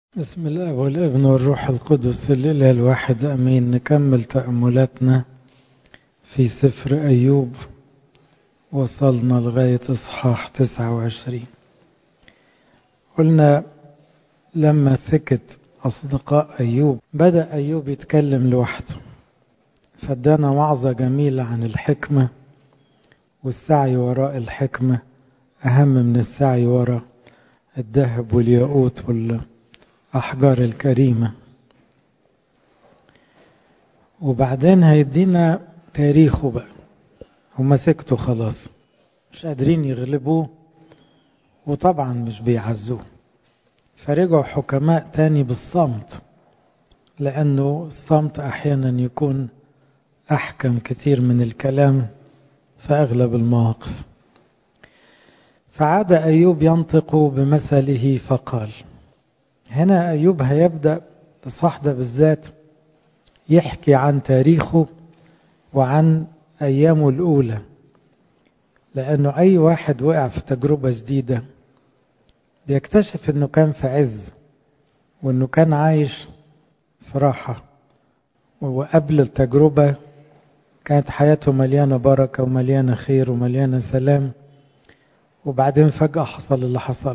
بسم الله والابن والروح القدس الإله الواحد أمين نكمل تأملاتنا في سفر أيوب وصلنا لغاية إصحاح 29 قلنا لما سكت أصدقاء أيوب بدأ أيوب يتكلم لوحده فادانا وعظة جميلة عن الحكمة والسعي وراء الحكمة أهم من السعي وراء الذهب والياقوت والأحجار الكريمة وبعدين هيدينا تاريخه بقى هما سكتوا خلاص مش قادرين يغلبوه وطبعا مش بيعزوه فرجعوا حكماء تاني بالصمت لأنه الصمت أحيانا يكون أحكم كتير من الكلام في أغلب المواقف فعاد أيوب ينطق بمثله فقال هنا أيوب هيبدأ الصحدة بالذات يحكي عن تاريخه وعن أيامه الأولى لأنه أي واحد وقع في تجربة جديدة بيكتشف أنه كان في عز وأنه كان عايش في راحة وقبل التجربة كانت حياته مليانة بركة ومليانة خير ومليانة سلام وبعدين فجأة حصل اللي حصل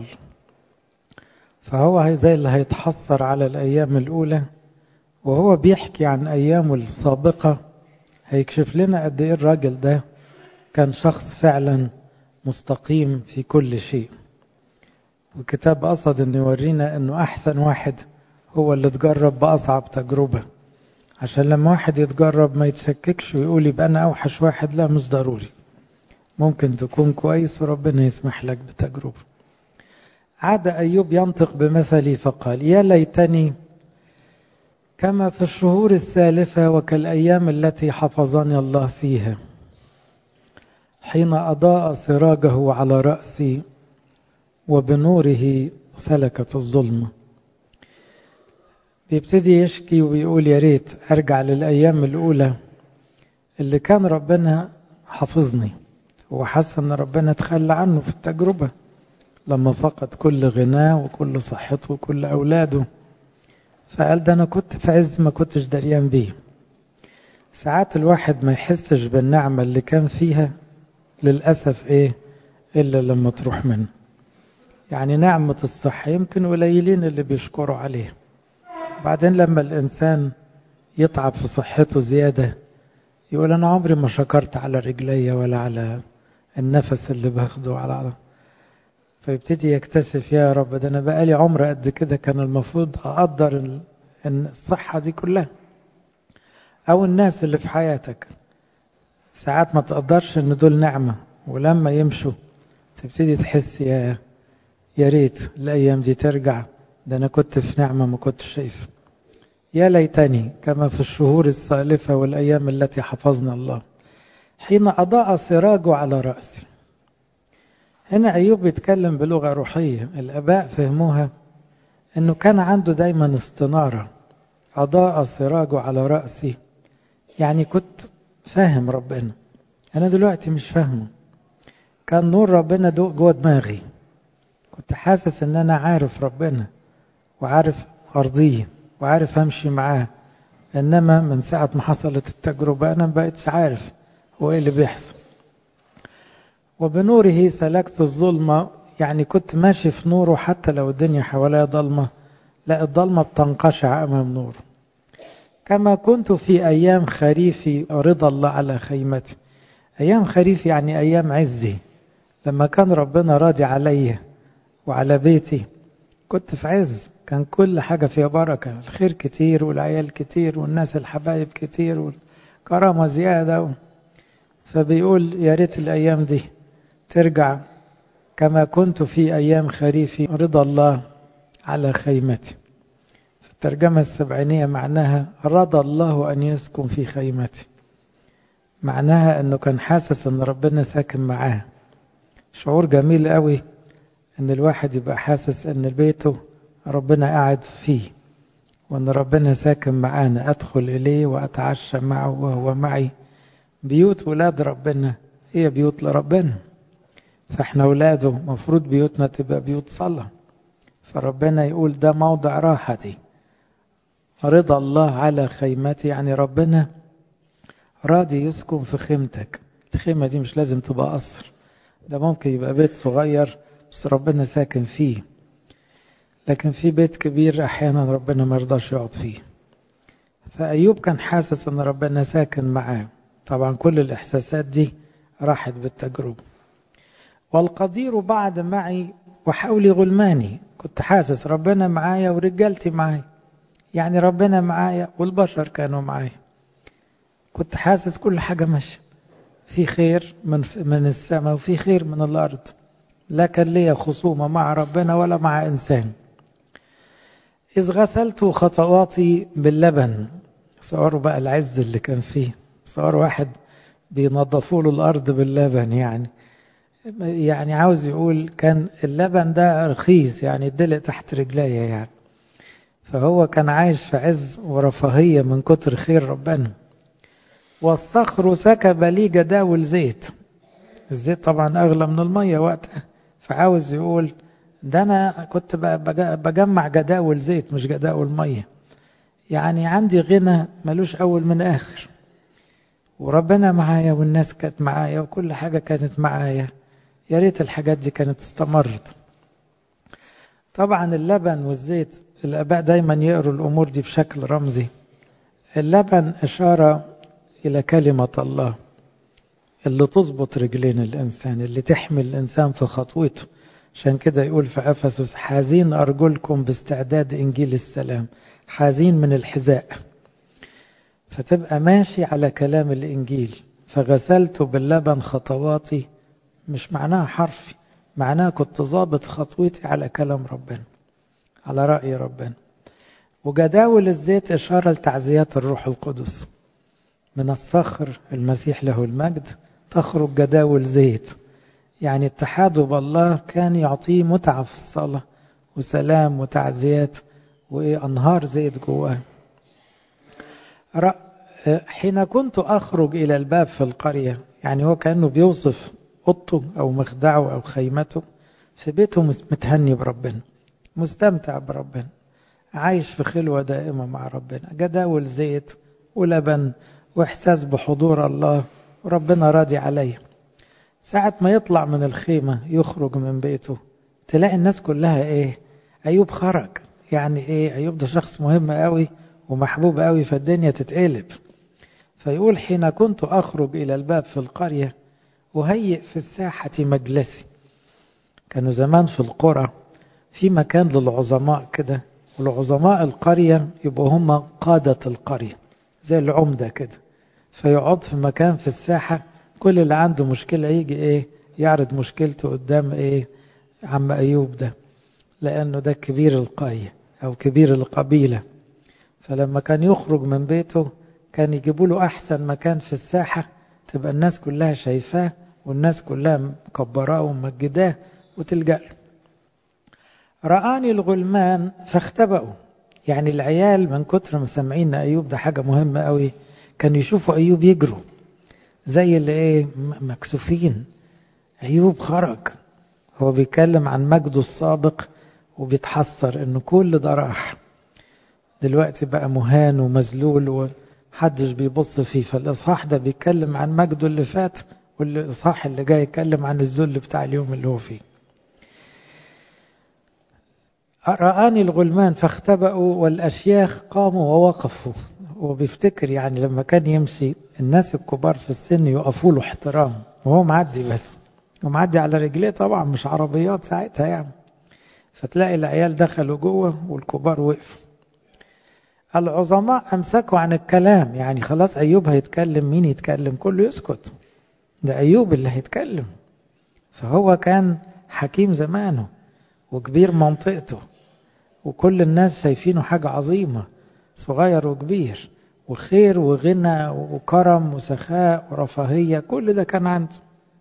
فهو زي اللي هيتحسر على الأيام الأولى وهو بيحكي عن أيامه السابقة هيكشف لنا قد إيه الراجل ده كان شخص فعلا مستقيم في كل شيء والكتاب قصد انه يورينا انه احسن واحد هو اللي تجرب باصعب تجربه عشان لما واحد يتجرب ما يتشككش ويقول يبقى انا اوحش واحد لا مش ضروري ممكن تكون كويس وربنا يسمح لك بتجربه عاد ايوب ينطق بمثلي فقال يا ليتني كما في الشهور السالفه وكالايام التي حفظني الله فيها حين اضاء سراجه على راسي وبنوره سلكت الظلمة بيبتدي يشكي وبيقول يا ريت ارجع للايام الاولى اللي كان ربنا حافظني وحس ان ربنا تخلى عنه في التجربة لما فقد كل غناه وكل صحته وكل اولاده فقال ده انا كنت في عز ما كنتش دريان بيه ساعات الواحد ما يحسش بالنعمة اللي كان فيها للأسف ايه إلا لما تروح منه يعني نعمة الصحة يمكن قليلين اللي بيشكروا عليه بعدين لما الإنسان يتعب في صحته زيادة يقول أنا عمري ما شكرت على رجلي ولا على النفس اللي باخده على فيبتدي يكتشف يا رب ده أنا بقالي عمر قد كده كان المفروض أقدر الصحة دي كلها أو الناس اللي في حياتك ساعات ما تقدرش إن دول نعمة ولما يمشوا تبتدي تحس يا يا ريت الأيام دي ترجع ده أنا كنت في نعمة ما كنتش شايف يا ليتني كما في الشهور السالفة والأيام التي حفظنا الله حين أضاء سراجه على رأسي هنا أيوب بيتكلم بلغة روحية الآباء فهموها أنه كان عنده دايما استنارة أضاء سراجه على رأسي يعني كنت فاهم ربنا أنا دلوقتي مش فاهمه كان نور ربنا جوه دماغي كنت حاسس ان انا عارف ربنا وعارف ارضيه وعارف امشي معاه انما من ساعة ما حصلت التجربة انا ما بقتش عارف هو ايه اللي بيحصل وبنوره سلكت الظلمة يعني كنت ماشي في نوره حتى لو الدنيا حواليا ضلمة لا الضلمة بتنقشع امام نوره كما كنت في ايام خريفي رضا الله على خيمتي ايام خريف يعني ايام عزي لما كان ربنا راضي عليا وعلى بيتي كنت في عز كان كل حاجة فيها بركة الخير كتير والعيال كتير والناس الحبايب كتير والكرامة زيادة و... فبيقول يا ريت الأيام دي ترجع كما كنت في أيام خريفي رضا الله على خيمتي في الترجمة السبعينية معناها رضى الله أن يسكن في خيمتي معناها أنه كان حاسس أن ربنا ساكن معاه شعور جميل قوي ان الواحد يبقى حاسس ان بيته ربنا قاعد فيه وان ربنا ساكن معانا ادخل اليه واتعشى معه وهو معي بيوت ولاد ربنا هي بيوت لربنا فاحنا اولاده مفروض بيوتنا تبقى بيوت صلاة فربنا يقول ده موضع راحتي رضا الله على خيمتي يعني ربنا راضي يسكن في خيمتك الخيمة دي مش لازم تبقى قصر ده ممكن يبقى بيت صغير بس ربنا ساكن فيه لكن في بيت كبير أحيانا ربنا ما يرضاش يقعد فيه فأيوب كان حاسس أن ربنا ساكن معاه طبعا كل الإحساسات دي راحت بالتجربة والقدير بعد معي وحولي غلماني كنت حاسس ربنا معايا ورجالتي معايا يعني ربنا معايا والبشر كانوا معايا كنت حاسس كل حاجة ماشية في خير من من السماء وفي خير من الأرض لا كان ليا خصومة مع ربنا ولا مع إنسان إذ غسلت خطواتي باللبن صوروا بقى العز اللي كان فيه صور واحد بينظفوا له الأرض باللبن يعني يعني عاوز يقول كان اللبن ده رخيص يعني الدلق تحت رجليا يعني فهو كان عايش في عز ورفاهية من كتر خير ربنا والصخر سكب لي جداول زيت الزيت طبعا أغلى من المية وقتها فعاوز يقول ده أنا كنت بجمع جداول زيت مش جداول مية يعني عندي غنى ملوش أول من آخر وربنا معايا والناس كانت معايا وكل حاجة كانت معايا يا ريت الحاجات دي كانت استمرت طبعا اللبن والزيت الآباء دايما يقروا الأمور دي بشكل رمزي اللبن إشارة إلى كلمة الله اللي تظبط رجلين الإنسان اللي تحمي الإنسان في خطوته عشان كده يقول في أفسس حازين أرجلكم باستعداد إنجيل السلام حازين من الحذاء فتبقى ماشي على كلام الإنجيل فغسلت باللبن خطواتي مش معناها حرفي معناها كنت ظابط خطوتي على كلام ربنا على رأي ربنا وجداول الزيت إشارة لتعزيات الروح القدس من الصخر المسيح له المجد تخرج جداول زيت يعني اتحاده بالله كان يعطيه متعة في الصلاة وسلام وتعزيات وأنهار زيت جواه حين كنت أخرج إلى الباب في القرية يعني هو كأنه بيوصف أوضته أو مخدعه أو خيمته في بيته متهني بربنا مستمتع بربنا عايش في خلوة دائمة مع ربنا جداول زيت ولبن وإحساس بحضور الله وربنا راضي عليه ساعة ما يطلع من الخيمة يخرج من بيته تلاقي الناس كلها إيه أيوب خرج يعني إيه أيوب ده شخص مهم قوي ومحبوب قوي فالدنيا تتقلب فيقول حين كنت أخرج إلى الباب في القرية أهيئ في الساحة مجلسي كانوا زمان في القرى في مكان للعظماء كده والعظماء القرية يبقوا هم قادة القرية زي العمدة كده فيقعد في مكان في الساحة كل اللي عنده مشكلة يجي ايه يعرض مشكلته قدام ايه عم أيوب ده لأنه ده كبير القرية أو كبير القبيلة فلما كان يخرج من بيته كان يجيبوا له أحسن مكان في الساحة تبقى الناس كلها شايفاه والناس كلها مكبراه ومجداه وتلجأ له رآني الغلمان فاختبأوا يعني العيال من كتر ما سامعين أيوب ده حاجة مهمة قوي كانوا يشوفوا أيوب يجروا زي اللي ايه مكسوفين أيوب خرج هو بيتكلم عن مجده السابق وبيتحسر انه كل ده راح دلوقتي بقى مهان ومذلول ومحدش بيبص فيه فالإصحاح ده بيتكلم عن مجده اللي فات والإصحاح اللي جاي يتكلم عن الذل بتاع اليوم اللي هو فيه رآني الغلمان فاختبأوا والأشياخ قاموا ووقفوا وبيفتكر يعني لما كان يمشي الناس الكبار في السن يقفوا له احترام وهو معدي بس ومعدي على رجليه طبعا مش عربيات ساعتها يعني فتلاقي العيال دخلوا جوه والكبار وقفوا العظماء أمسكوا عن الكلام يعني خلاص أيوب هيتكلم مين يتكلم كله يسكت ده أيوب اللي هيتكلم فهو كان حكيم زمانه وكبير منطقته وكل الناس شايفينه حاجة عظيمة صغير وكبير وخير وغنى وكرم وسخاء ورفاهية كل ده كان عنده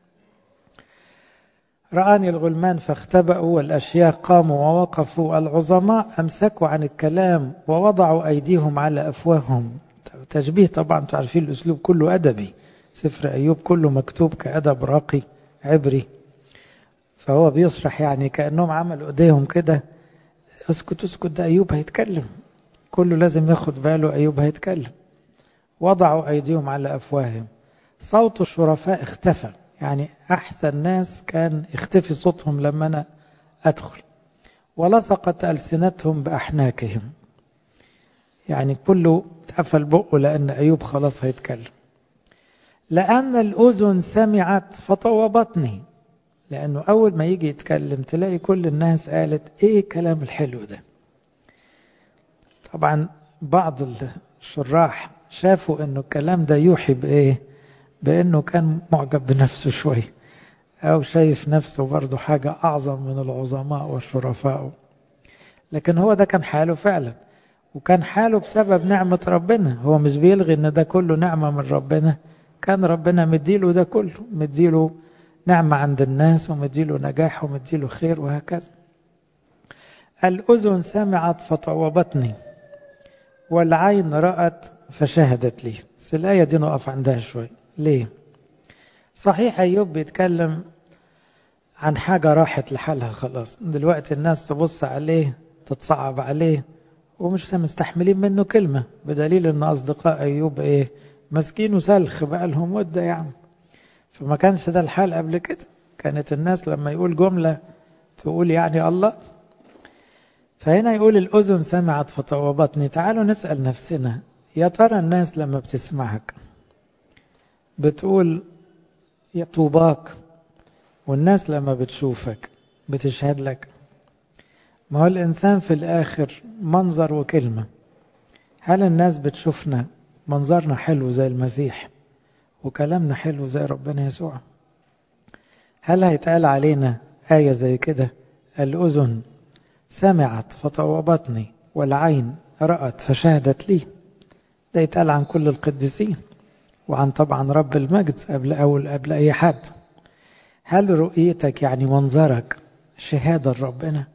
رآني الغلمان فاختبأوا والأشياخ قاموا ووقفوا العظماء أمسكوا عن الكلام ووضعوا أيديهم على أفواههم تشبيه طبعا تعرفين الأسلوب كله أدبي سفر أيوب كله مكتوب كأدب راقي عبري فهو بيشرح يعني كأنهم عملوا إيديهم كده اسكت اسكت ده أيوب هيتكلم كله لازم ياخد باله أيوب هيتكلم وضعوا أيديهم على أفواههم صوت الشرفاء اختفى يعني أحسن ناس كان اختفي صوتهم لما أنا أدخل ولصقت ألسنتهم بأحناكهم يعني كله اتقفل بقه لأن أيوب خلاص هيتكلم لأن الأذن سمعت فطوبتني لأنه أول ما يجي يتكلم تلاقي كل الناس قالت إيه الكلام الحلو ده طبعا بعض الشراح شافوا أنه الكلام ده يوحي بإيه بأنه كان معجب بنفسه شوي أو شايف نفسه برضه حاجة أعظم من العظماء والشرفاء لكن هو ده كان حاله فعلا وكان حاله بسبب نعمة ربنا هو مش بيلغي ان ده كله نعمة من ربنا كان ربنا مديله ده كله مديله نعمة عند الناس ومديله نجاح ومديله خير وهكذا الأذن سمعت فطوبتني والعين رأت فشهدت لي بس الآية دي نقف عندها شوي ليه صحيح أيوب بيتكلم عن حاجة راحت لحالها خلاص دلوقتي الناس تبص عليه تتصعب عليه ومش مستحملين منه كلمة بدليل ان أصدقاء أيوب إيه مسكين وسلخ بقى لهم مدة يعني فما كانش ده الحال قبل كده كانت الناس لما يقول جملة تقول يعني الله فهنا يقول الأذن سمعت فطوبتني تعالوا نسأل نفسنا يا ترى الناس لما بتسمعك بتقول يا طوباك والناس لما بتشوفك بتشهد لك ما هو الإنسان في الآخر منظر وكلمة هل الناس بتشوفنا منظرنا حلو زي المسيح وكلامنا حلو زي ربنا يسوع هل هيتقال علينا آية زي كده الأذن سمعت فطوبتني والعين رأت فشهدت لي ده يتقال عن كل القديسين وعن طبعا رب المجد قبل أول قبل أي حد هل رؤيتك يعني منظرك شهادة لربنا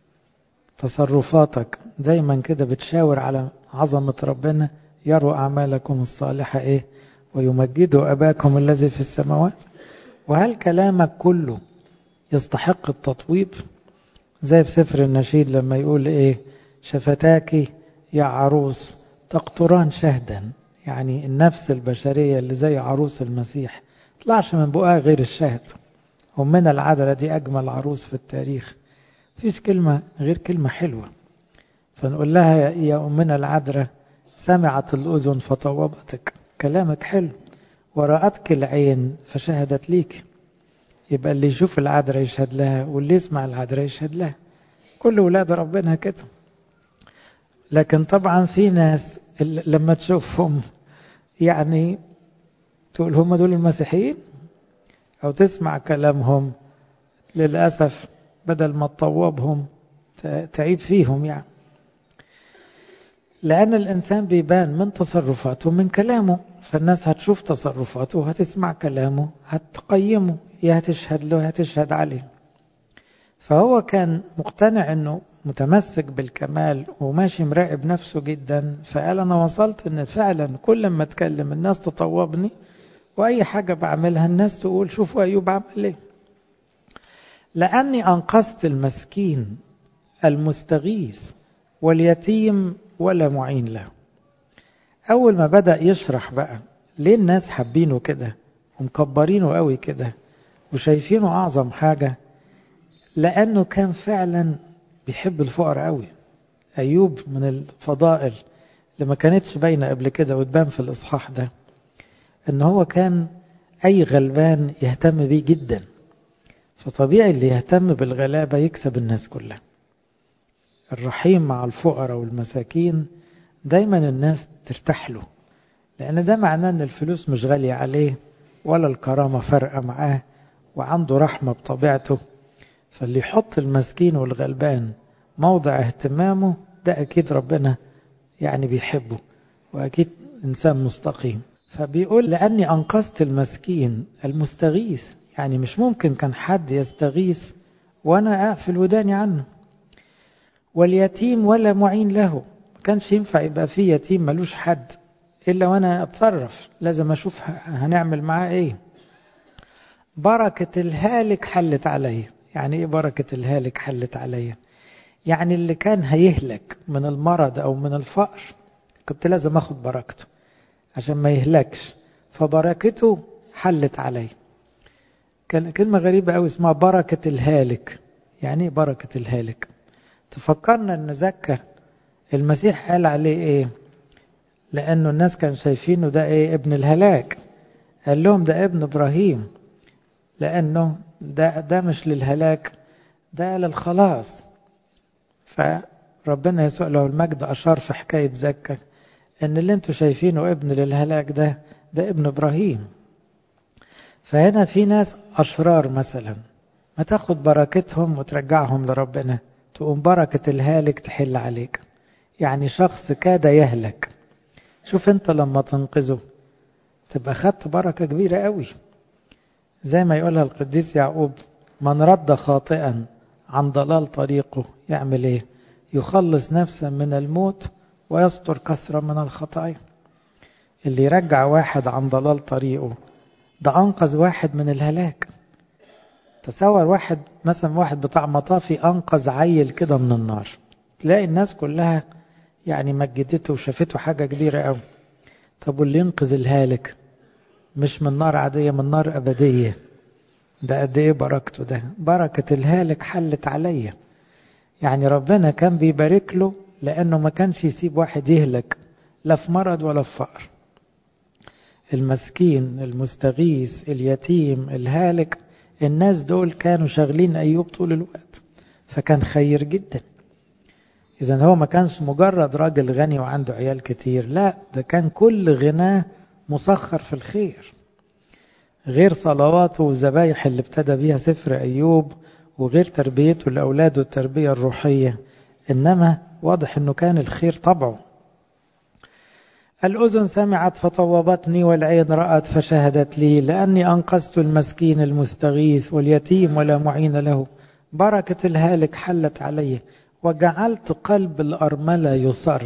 تصرفاتك دايما كده بتشاور على عظمة ربنا يروا أعمالكم الصالحة إيه ويمجدوا أباكم الذي في السماوات وهل كلامك كله يستحق التطويب زي في سفر النشيد لما يقول إيه شفتاك يا عروس تقطران شهدا يعني النفس البشرية اللي زي عروس المسيح طلعش من بقها غير الشهد أمنا العذراء دي أجمل عروس في التاريخ فيش كلمة غير كلمة حلوة فنقول لها يا أمنا العذراء سمعت الأذن فطوبتك كلامك حلو ورأتك العين فشهدت ليك يبقى اللي يشوف العذراء يشهد لها واللي يسمع العذراء يشهد لها كل ولاد ربنا كده لكن طبعا في ناس لما تشوفهم يعني تقول هم دول المسيحيين أو تسمع كلامهم للأسف بدل ما تطوبهم تعيب فيهم يعني لأن الإنسان بيبان من تصرفاته من كلامه فالناس هتشوف تصرفاته وهتسمع كلامه هتقيمه يا هتشهد له هتشهد عليه فهو كان مقتنع أنه متمسك بالكمال وماشي مراقب نفسه جدا فقال أنا وصلت أن فعلا كل ما أتكلم الناس تطوبني وأي حاجة بعملها الناس تقول شوفوا أيوب عمل إيه لأني أنقذت المسكين المستغيث واليتيم ولا معين له أول ما بدأ يشرح بقى ليه الناس حابينه كده ومكبرينه قوي كده وشايفينه أعظم حاجة لأنه كان فعلا بيحب الفقراء قوي أيوب من الفضائل اللي ما كانتش باينة قبل كده وتبان في الإصحاح ده إن هو كان أي غلبان يهتم بيه جدا فطبيعي اللي يهتم بالغلابة يكسب الناس كلها الرحيم مع الفقراء والمساكين دايما الناس ترتاح له لأن ده معناه أن الفلوس مش غالية عليه ولا الكرامة فارقة معاه وعنده رحمة بطبيعته فاللي يحط المسكين والغلبان موضع اهتمامه ده أكيد ربنا يعني بيحبه وأكيد إنسان مستقيم فبيقول لأني أنقذت المسكين المستغيث يعني مش ممكن كان حد يستغيث وأنا أقفل وداني عنه واليتيم ولا معين له ما كانش ينفع يبقى فيه يتيم ملوش حد إلا وأنا أتصرف لازم أشوف هنعمل معاه إيه بركة الهالك حلت عليه يعني إيه بركة الهالك حلت عليه يعني اللي كان هيهلك من المرض أو من الفقر كنت لازم أخد بركته عشان ما يهلكش فبركته حلت عليه كان كلمة غريبة أوي اسمها بركة الهالك يعني ايه بركة الهالك تفكرنا ان زكا المسيح قال عليه ايه لانه الناس كانوا شايفينه ده ايه ابن الهلاك قال لهم ده ابن ابراهيم لانه ده ده مش للهلاك ده للخلاص فربنا يسوع له المجد اشار في حكايه زكا ان اللي انتوا شايفينه ابن للهلاك ده ده ابن ابراهيم فهنا في ناس اشرار مثلا ما تاخد بركتهم وترجعهم لربنا تقوم بركة الهالك تحل عليك يعني شخص كاد يهلك شوف انت لما تنقذه تبقى خدت بركة كبيرة قوي زي ما يقولها القديس يعقوب من رد خاطئا عن ضلال طريقه يعمل ايه يخلص نفسا من الموت ويستر كثرة من الخطايا اللي يرجع واحد عن ضلال طريقه ده أنقذ واحد من الهلاك تصور واحد مثلا واحد بتاع مطافي أنقذ عيل كده من النار تلاقي الناس كلها يعني مجدته وشافته حاجة كبيرة قوي طب واللي ينقذ الهالك مش من نار عادية من نار أبدية ده قد إيه بركته ده بركة الهالك حلت عليا يعني ربنا كان بيبارك له لأنه ما كانش يسيب واحد يهلك لا في مرض ولا في فقر المسكين المستغيث اليتيم الهالك الناس دول كانوا شاغلين أيوب طول الوقت فكان خير جدا إذا هو ما كانش مجرد راجل غني وعنده عيال كتير لا ده كان كل غناه مسخر في الخير غير صلواته والذبايح اللي ابتدى بيها سفر أيوب وغير تربيته لأولاده التربية الروحية إنما واضح أنه كان الخير طبعه الأذن سمعت فطوبتني والعين رأت فشهدت لي لأني أنقذت المسكين المستغيث واليتيم ولا معين له بركة الهالك حلت عليه وجعلت قلب الأرملة يصر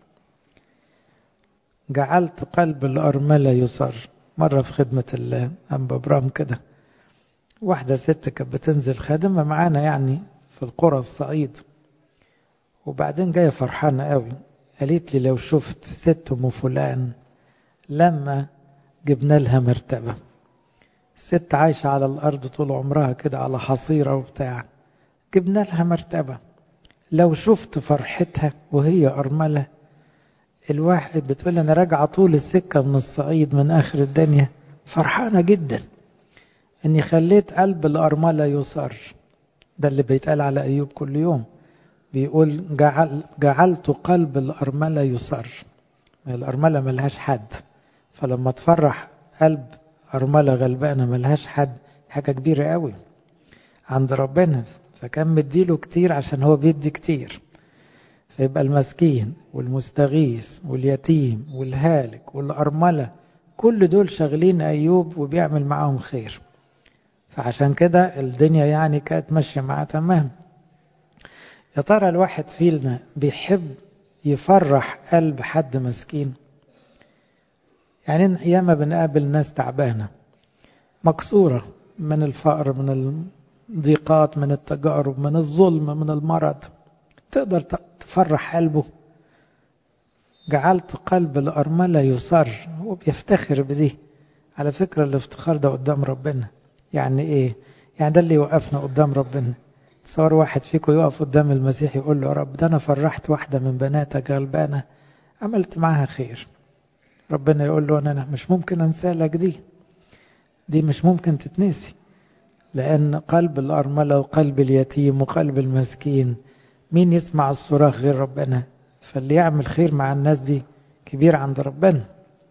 جعلت قلب الأرملة يصر مرة في خدمة الأنبا برام كده واحدة ست كانت بتنزل خادمة معانا يعني في القرى الصعيد وبعدين جاية فرحانة قوي قالت لي لو شفت ست ام فلان لما جبنا لها مرتبة الست عايشة على الأرض طول عمرها كده على حصيرة وبتاع جبنا لها مرتبة لو شفت فرحتها وهي أرملة الواحد بتقول أنا راجعة طول السكة من الصعيد من آخر الدنيا فرحانة جدا إني خليت قلب الأرملة يصر ده اللي بيتقال على أيوب كل يوم بيقول جعل جعلت قلب الأرملة يصر الأرملة ملهاش حد فلما تفرح قلب أرملة غلبانة ملهاش حد حاجة كبيرة قوي عند ربنا فكان مديله كتير عشان هو بيدي كتير فيبقى المسكين والمستغيث واليتيم والهالك والأرملة كل دول شغلين أيوب وبيعمل معاهم خير فعشان كده الدنيا يعني كانت ماشية معاه تمام يا ترى الواحد فينا بيحب يفرح قلب حد مسكين يعني ياما بنقابل ناس تعبانة مكسورة من الفقر من الضيقات من التجارب من الظلم من المرض تقدر تفرح قلبه جعلت قلب الأرملة يصر هو بيفتخر بدي على فكرة الافتخار ده قدام ربنا يعني ايه يعني ده اللي يوقفنا قدام ربنا تصور واحد فيكم يقف قدام المسيح يقول له يا رب ده انا فرحت واحدة من بناتك غلبانة عملت معاها خير ربنا يقول له انا مش ممكن انسى لك دي دي مش ممكن تتنسي لان قلب الارملة وقلب اليتيم وقلب المسكين مين يسمع الصراخ غير ربنا فاللي يعمل خير مع الناس دي كبير عند ربنا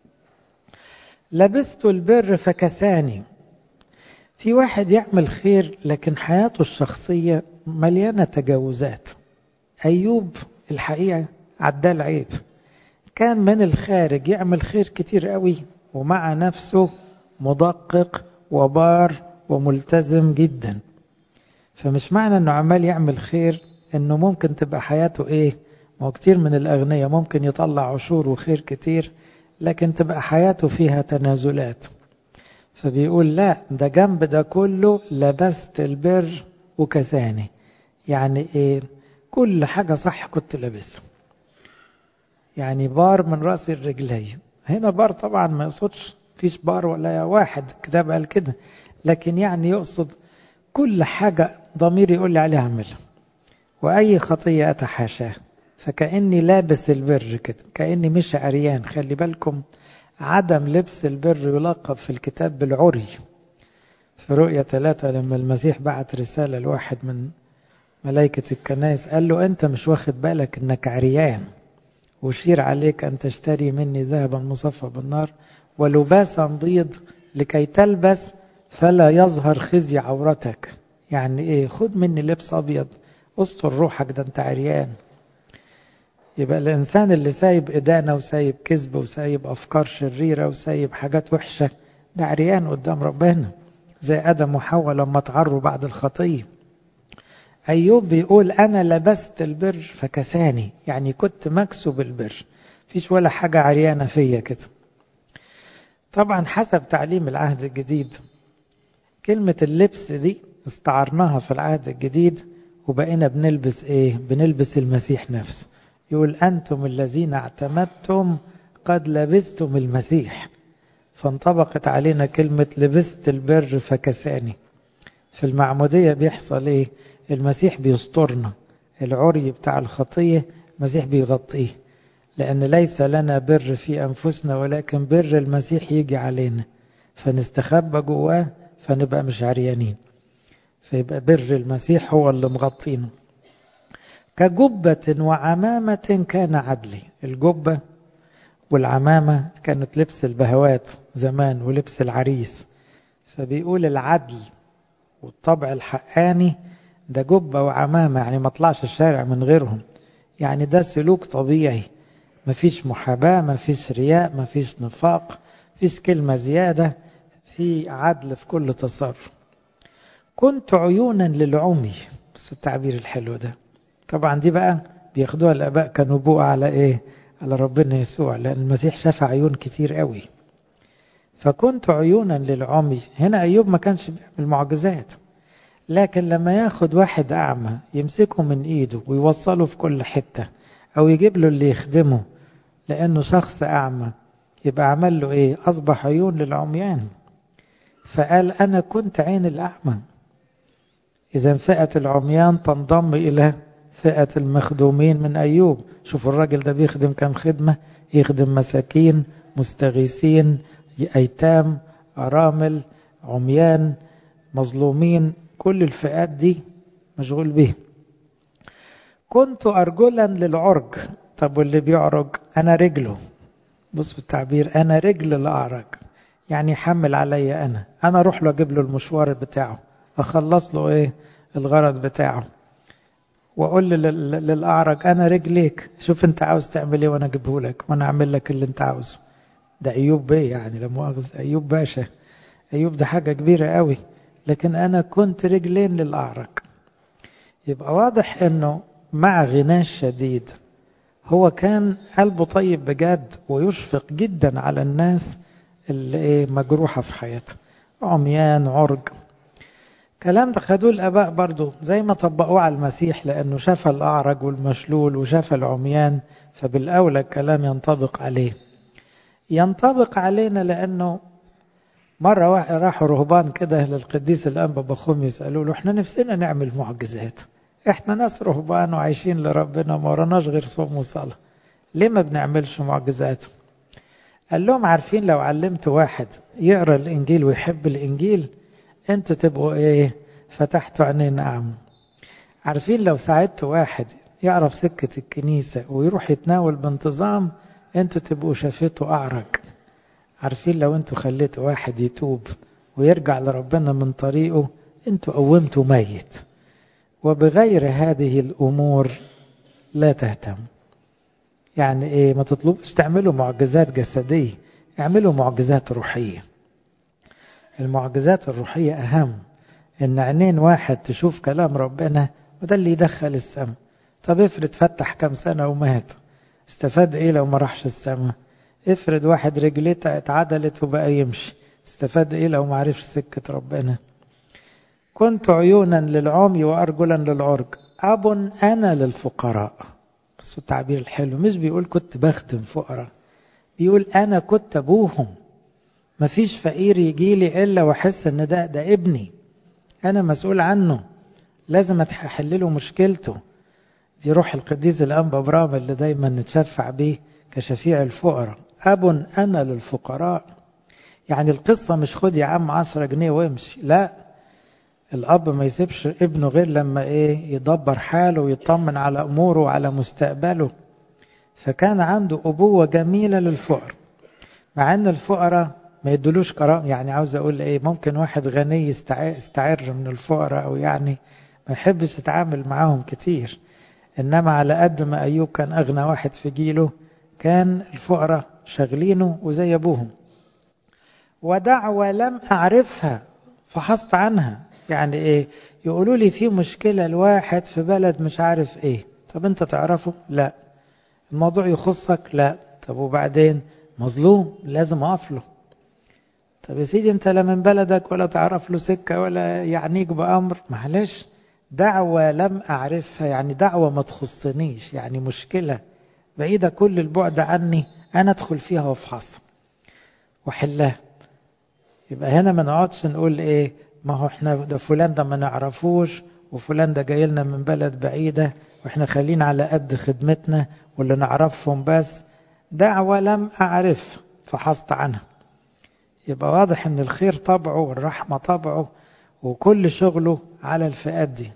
لبست البر فكساني في واحد يعمل خير لكن حياته الشخصية مليانة تجاوزات أيوب الحقيقة عدى العيب كان من الخارج يعمل خير كتير قوي ومع نفسه مدقق وبار وملتزم جدا فمش معنى انه عمال يعمل خير انه ممكن تبقى حياته ايه ما هو كتير من الاغنياء ممكن يطلع عشور وخير كتير لكن تبقى حياته فيها تنازلات فبيقول لا ده جنب ده كله لبست البر وكساني يعني ايه كل حاجة صح كنت لابسها يعني بار من رأس الرجلين هنا بار طبعا ما يقصدش فيش بار ولا واحد الكتاب قال كده لكن يعني يقصد كل حاجة ضميري يقول لي عليها اعملها وأي خطية أتحاشاها فكأني لابس البر كده كأني مش عريان خلي بالكم عدم لبس البر يلقب في الكتاب بالعري في رؤية ثلاثة لما المسيح بعت رسالة لواحد من ملائكة الكنائس قال له أنت مش واخد بالك أنك عريان وشير عليك أن تشتري مني ذهبا مصفى بالنار ولباسا بيض لكي تلبس فلا يظهر خزي عورتك يعني ايه خد مني لبس ابيض استر روحك ده انت عريان يبقى الانسان اللي سايب ادانه وسايب كذب وسايب افكار شريره وسايب حاجات وحشه ده عريان قدام ربنا زي ادم وحواء لما تعروا بعد الخطيه ايوب بيقول انا لبست البر فكساني يعني كنت مكسب البر فيش ولا حاجه عريانه فيا كده طبعا حسب تعليم العهد الجديد كلمة اللبس دي استعرناها في العهد الجديد وبقينا بنلبس ايه بنلبس المسيح نفسه يقول أنتم الذين اعتمدتم قد لبستم المسيح فانطبقت علينا كلمة لبست البر فكساني في المعمودية بيحصل ايه المسيح بيسترنا العري بتاع الخطية المسيح بيغطيه لأن ليس لنا بر في أنفسنا ولكن بر المسيح يجي علينا فنستخبى جواه فنبقى مش عريانين فيبقى بر المسيح هو اللي مغطينه كجبة وعمامة كان عدلي الجبة والعمامة كانت لبس البهوات زمان ولبس العريس فبيقول العدل والطبع الحقاني ده جبة وعمامة يعني ما طلعش الشارع من غيرهم يعني ده سلوك طبيعي مفيش محاباة مفيش رياء مفيش نفاق مفيش كلمة زيادة في عدل في كل تصرف كنت عيونا للعمي بس التعبير الحلو ده طبعا دي بقى بياخدوها الاباء كنبوءة على ايه على ربنا يسوع لان المسيح شاف عيون كتير قوي فكنت عيونا للعمي هنا ايوب ما كانش بيعمل معجزات لكن لما ياخد واحد اعمى يمسكه من ايده ويوصله في كل حتة او يجيب له اللي يخدمه لانه شخص اعمى يبقى عمل له ايه اصبح عيون للعميان فقال أنا كنت عين الأعمى إذا فئة العميان تنضم إلى فئة المخدومين من أيوب شوفوا الراجل ده بيخدم كم خدمة يخدم مساكين مستغيثين أيتام أرامل عميان مظلومين كل الفئات دي مشغول به كنت أرجلا للعرج طب واللي بيعرج أنا رجله بص في التعبير أنا رجل الأعرج يعني يحمل عليا انا انا اروح له اجيب له المشوار بتاعه اخلص له ايه الغرض بتاعه واقول للاعرج انا رجليك شوف انت عاوز تعمل ايه وانا اجيبه لك وانا اعمل لك اللي انت عاوزه ده ايوب بيه يعني لا مؤاخذه ايوب باشا ايوب ده حاجه كبيره قوي لكن انا كنت رجلين للاعرج يبقى واضح انه مع غناه الشديد هو كان قلبه طيب بجد ويشفق جدا على الناس اللي ايه مجروحة في حياتها عميان عرج كلام ده خدوه الآباء برضو زي ما طبقوه على المسيح لأنه شاف الأعرج والمشلول وشاف العميان فبالأولى الكلام ينطبق عليه ينطبق علينا لأنه مرة واحد راحوا رهبان كده للقديس الأنبا بخوم يسألوا له احنا نفسنا نعمل معجزات احنا ناس رهبان وعايشين لربنا ما وراناش غير صوم وصلاة ليه ما بنعملش معجزات قال لهم عارفين لو علمت واحد يقرا الانجيل ويحب الانجيل انتوا تبقوا ايه فتحتوا عينين اعمى عارفين لو ساعدت واحد يعرف سكة الكنيسة ويروح يتناول بانتظام انتوا تبقوا شافته اعرج عارفين لو انتوا خليتوا واحد يتوب ويرجع لربنا من طريقه انتوا قومتوا ميت وبغير هذه الامور لا تهتم يعني ايه ما تطلبش تعملوا معجزات جسدية اعملوا معجزات روحية المعجزات الروحية اهم ان عينين واحد تشوف كلام ربنا وده اللي يدخل السماء طب افرض فتح كم سنة ومات استفاد ايه لو ما راحش السماء افرض واحد رجلته اتعدلت وبقى يمشي استفاد ايه لو ما عرفش سكة ربنا كنت عيونا للعمي وارجلا للعرج أب أنا للفقراء بس التعبير الحلو مش بيقول كنت بخدم فقراء بيقول أنا كنت أبوهم مفيش فقير يجي لي إلا وأحس إن ده ده ابني أنا مسؤول عنه لازم أحل له مشكلته دي روح القديس الأنبا إبراهيم اللي دايما نتشفع بيه كشفيع الفقراء أب أنا للفقراء يعني القصة مش خد يا عم عشرة جنيه وامشي لا الأب ما يسيبش ابنه غير لما إيه يدبر حاله ويطمن على أموره وعلى مستقبله فكان عنده أبوة جميلة للفقر مع أن الفقراء ما يدلوش كرام يعني عاوز أقول إيه ممكن واحد غني يستعر من الفقراء أو يعني ما يحبش يتعامل معاهم كتير إنما على قد ما أيوب كان أغنى واحد في جيله كان الفقراء شغلينه وزي أبوهم ودعوة لم أعرفها فحصت عنها يعني إيه يقولوا لي في مشكلة الواحد في بلد مش عارف إيه طب أنت تعرفه لا الموضوع يخصك لا طب وبعدين مظلوم لازم أقف له طب يا سيدي أنت لا من بلدك ولا تعرف له سكة ولا يعنيك بأمر معلش دعوة لم أعرفها يعني دعوة ما تخصنيش يعني مشكلة بعيدة كل البعد عني أنا أدخل فيها وأفحص وحلها يبقى هنا ما نقعدش نقول إيه ما هو إحنا ده فلان ده ما نعرفوش وفلان ده جاي لنا من بلد بعيدة وإحنا خلينا على قد خدمتنا واللي نعرفهم بس دعوة لم أعرف فحصت عنها يبقى واضح إن الخير طبعه والرحمة طبعه وكل شغله على الفئات دي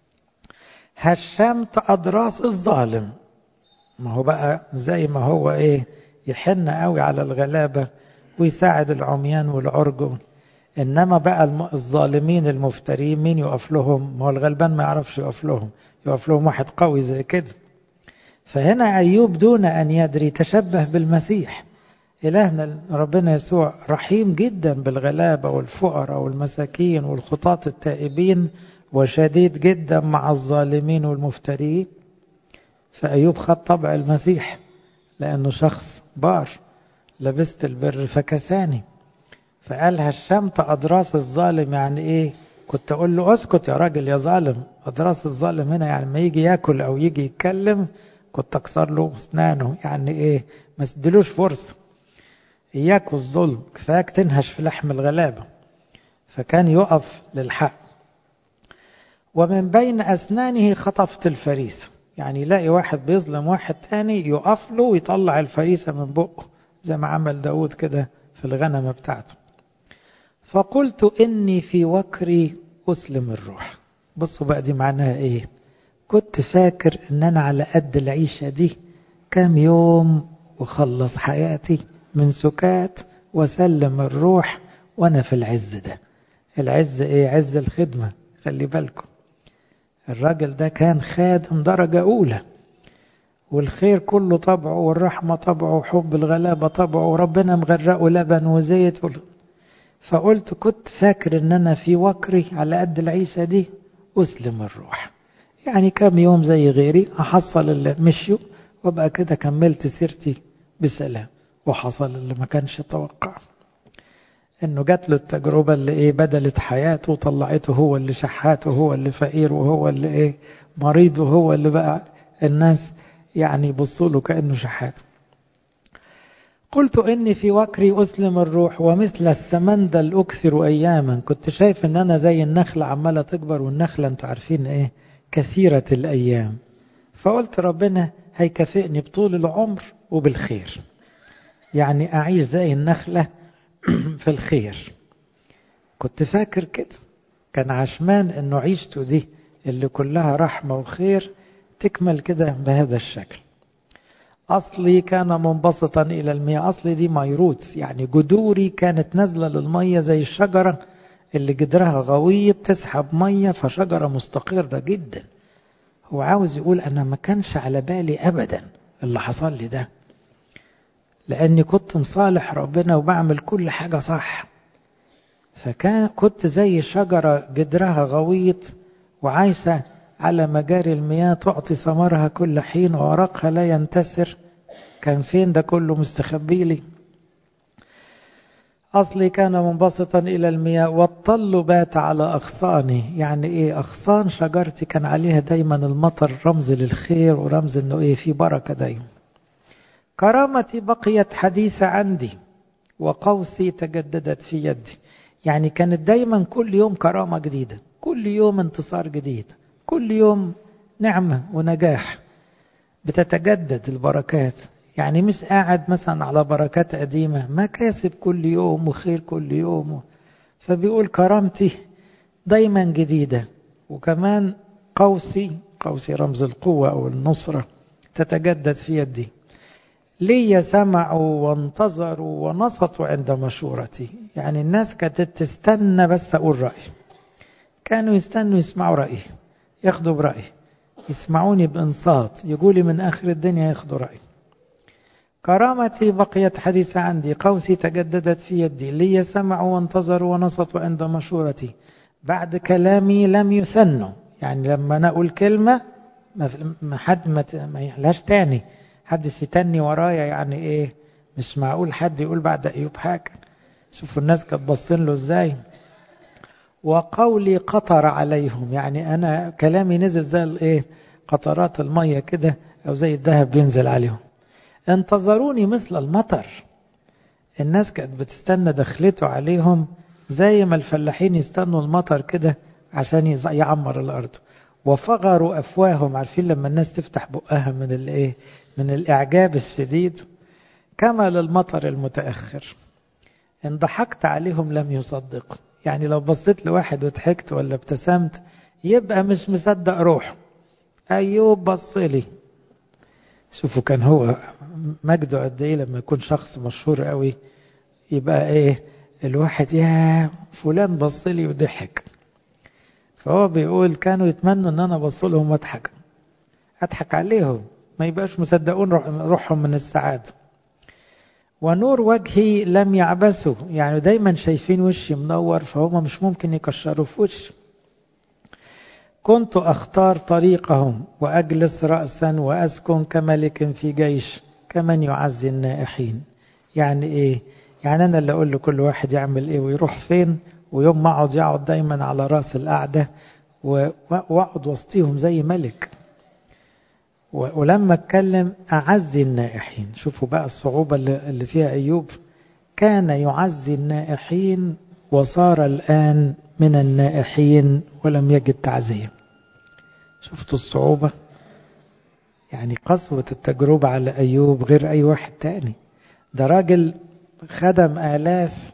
هشمت أضراس الظالم ما هو بقى زي ما هو إيه يحن قوي على الغلابة ويساعد العميان والعرج إنما بقى الظالمين المفترين مين يقف لهم ما هو الغلبان ما يعرفش يقف لهم يقف لهم واحد قوي زي كده فهنا أيوب دون أن يدري تشبه بالمسيح إلهنا ربنا يسوع رحيم جدا بالغلابة والفقراء والمساكين والخطاة التائبين وشديد جدا مع الظالمين والمفترين فأيوب خد طبع المسيح لأنه شخص بار لبست البر فكساني فقال هشمت أضراس الظالم يعني إيه كنت أقول له أسكت يا راجل يا ظالم أضراس الظالم هنا يعني ما يجي ياكل أو يجي يتكلم كنت أكسر له أسنانه يعني إيه ما تدلوش فرصة إياك والظلم كفاك تنهش في لحم الغلابة فكان يقف للحق ومن بين أسنانه خطفت الفريسة يعني يلاقي واحد بيظلم واحد تاني يقف له ويطلع الفريسة من بقه زي ما عمل داود كده في الغنم بتاعته فقلت إني في وكري أسلم الروح بصوا بقى دي معناها إيه كنت فاكر إن أنا على قد العيشة دي كام يوم وخلص حياتي من سكات وسلم الروح وأنا في العز ده العز إيه عز الخدمة خلي بالكم الراجل ده كان خادم درجة أولى والخير كله طبعه والرحمة طبعه وحب الغلابة طبعه وربنا مغرقه لبن وزيت فقلت كنت فاكر ان انا في وكري على قد العيشة دي اسلم الروح يعني كام يوم زي غيري احصل اللي مشيوا وابقى كده كملت سيرتي بسلام وحصل اللي ما كانش يتوقع انه جات له التجربة اللي ايه بدلت حياته وطلعته هو اللي شحات وهو اللي فقير وهو اللي ايه مريض وهو اللي بقى الناس يعني يبصوا له كأنه شحات قلت إني في وكري أسلم الروح ومثل السمندل أكثر أياما كنت شايف إن أنا زي النخلة عمالة تكبر والنخلة أنتوا عارفين إيه كثيرة الأيام فقلت ربنا هيكافئني بطول العمر وبالخير يعني أعيش زي النخلة في الخير كنت فاكر كده كان عشمان إنه عيشته دي اللي كلها رحمة وخير تكمل كده بهذا الشكل أصلي كان منبسطا إلى المياه أصلي دي مايروتس يعني جذوري كانت نازلة للمية زي الشجرة اللي جدرها غويط تسحب مية فشجرة مستقرة جدا هو عاوز يقول أنا ما كانش على بالي أبدا اللي حصل لي ده لأني كنت مصالح ربنا وبعمل كل حاجة صح فكان كنت زي شجرة جدرها غويط وعايشة على مجاري المياه تعطي ثمرها كل حين وورقها لا ينتسر كان فين ده كله مستخبي لي أصلي كان منبسطا إلى المياه والطل بات على أغصاني يعني إيه أغصان شجرتي كان عليها دايما المطر رمز للخير ورمز إنه إيه في بركة دايما كرامتي بقيت حديثة عندي وقوسي تجددت في يدي يعني كانت دايما كل يوم كرامة جديدة كل يوم انتصار جديد كل يوم نعمة ونجاح بتتجدد البركات يعني مش قاعد مثلا على بركات قديمة ما كاسب كل يوم وخير كل يوم فبيقول كرامتي دايما جديدة وكمان قوسي قوسي رمز القوة أو النصرة تتجدد في يدي لي سمعوا وانتظروا ونصتوا عند مشورتي يعني الناس كانت تستنى بس أقول رأي كانوا يستنوا يسمعوا رأيي ياخدوا برأيي يسمعوني بإنصات يقولي من آخر الدنيا ياخدوا رأيي كرامتي بقيت حديثة عندي قوسي تجددت في يدي لي سمعوا وانتظروا ونصتوا عند مشورتي بعد كلامي لم يثنوا يعني لما أنا أقول كلمة ما حد ما يحلاش تاني حد يتني ورايا يعني ايه مش معقول حد يقول بعد ايوب حاجه شوفوا الناس كانت باصين له ازاي وقولي قطر عليهم يعني انا كلامي نزل زي الايه قطرات الميه كده او زي الذهب بينزل عليهم انتظروني مثل المطر الناس كانت بتستنى دخلته عليهم زي ما الفلاحين يستنوا المطر كده عشان يعمر الارض وفغروا افواههم عارفين لما الناس تفتح بقها من الايه من الاعجاب الشديد كما للمطر المتاخر ان ضحكت عليهم لم يصدق يعني لو بصيت لواحد وضحكت ولا ابتسمت يبقى مش مصدق روحه ايوب بص لي شوفوا كان هو مجده قد ايه لما يكون شخص مشهور قوي يبقى ايه الواحد يا فلان بص لي وضحك فهو بيقول كانوا يتمنوا ان انا ابص لهم واضحك اضحك عليهم ما يبقاش مصدقون روحهم من السعاده ونور وجهي لم يعبسوا يعني دايما شايفين وشي منور فهم مش ممكن يكشروا في وشي كنت اختار طريقهم واجلس راسا واسكن كملك في جيش كمن يعزي النائحين يعني ايه يعني انا اللي اقول لكل واحد يعمل ايه ويروح فين ويوم ما اقعد يقعد دايما على راس القعده واقعد وسطيهم زي ملك ولما اتكلم اعزي النائحين شوفوا بقى الصعوبه اللي فيها ايوب كان يعزي النائحين وصار الان من النائحين ولم يجد تعزيه شفتوا الصعوبه يعني قسوه التجربه على ايوب غير اي واحد تاني ده راجل خدم الاف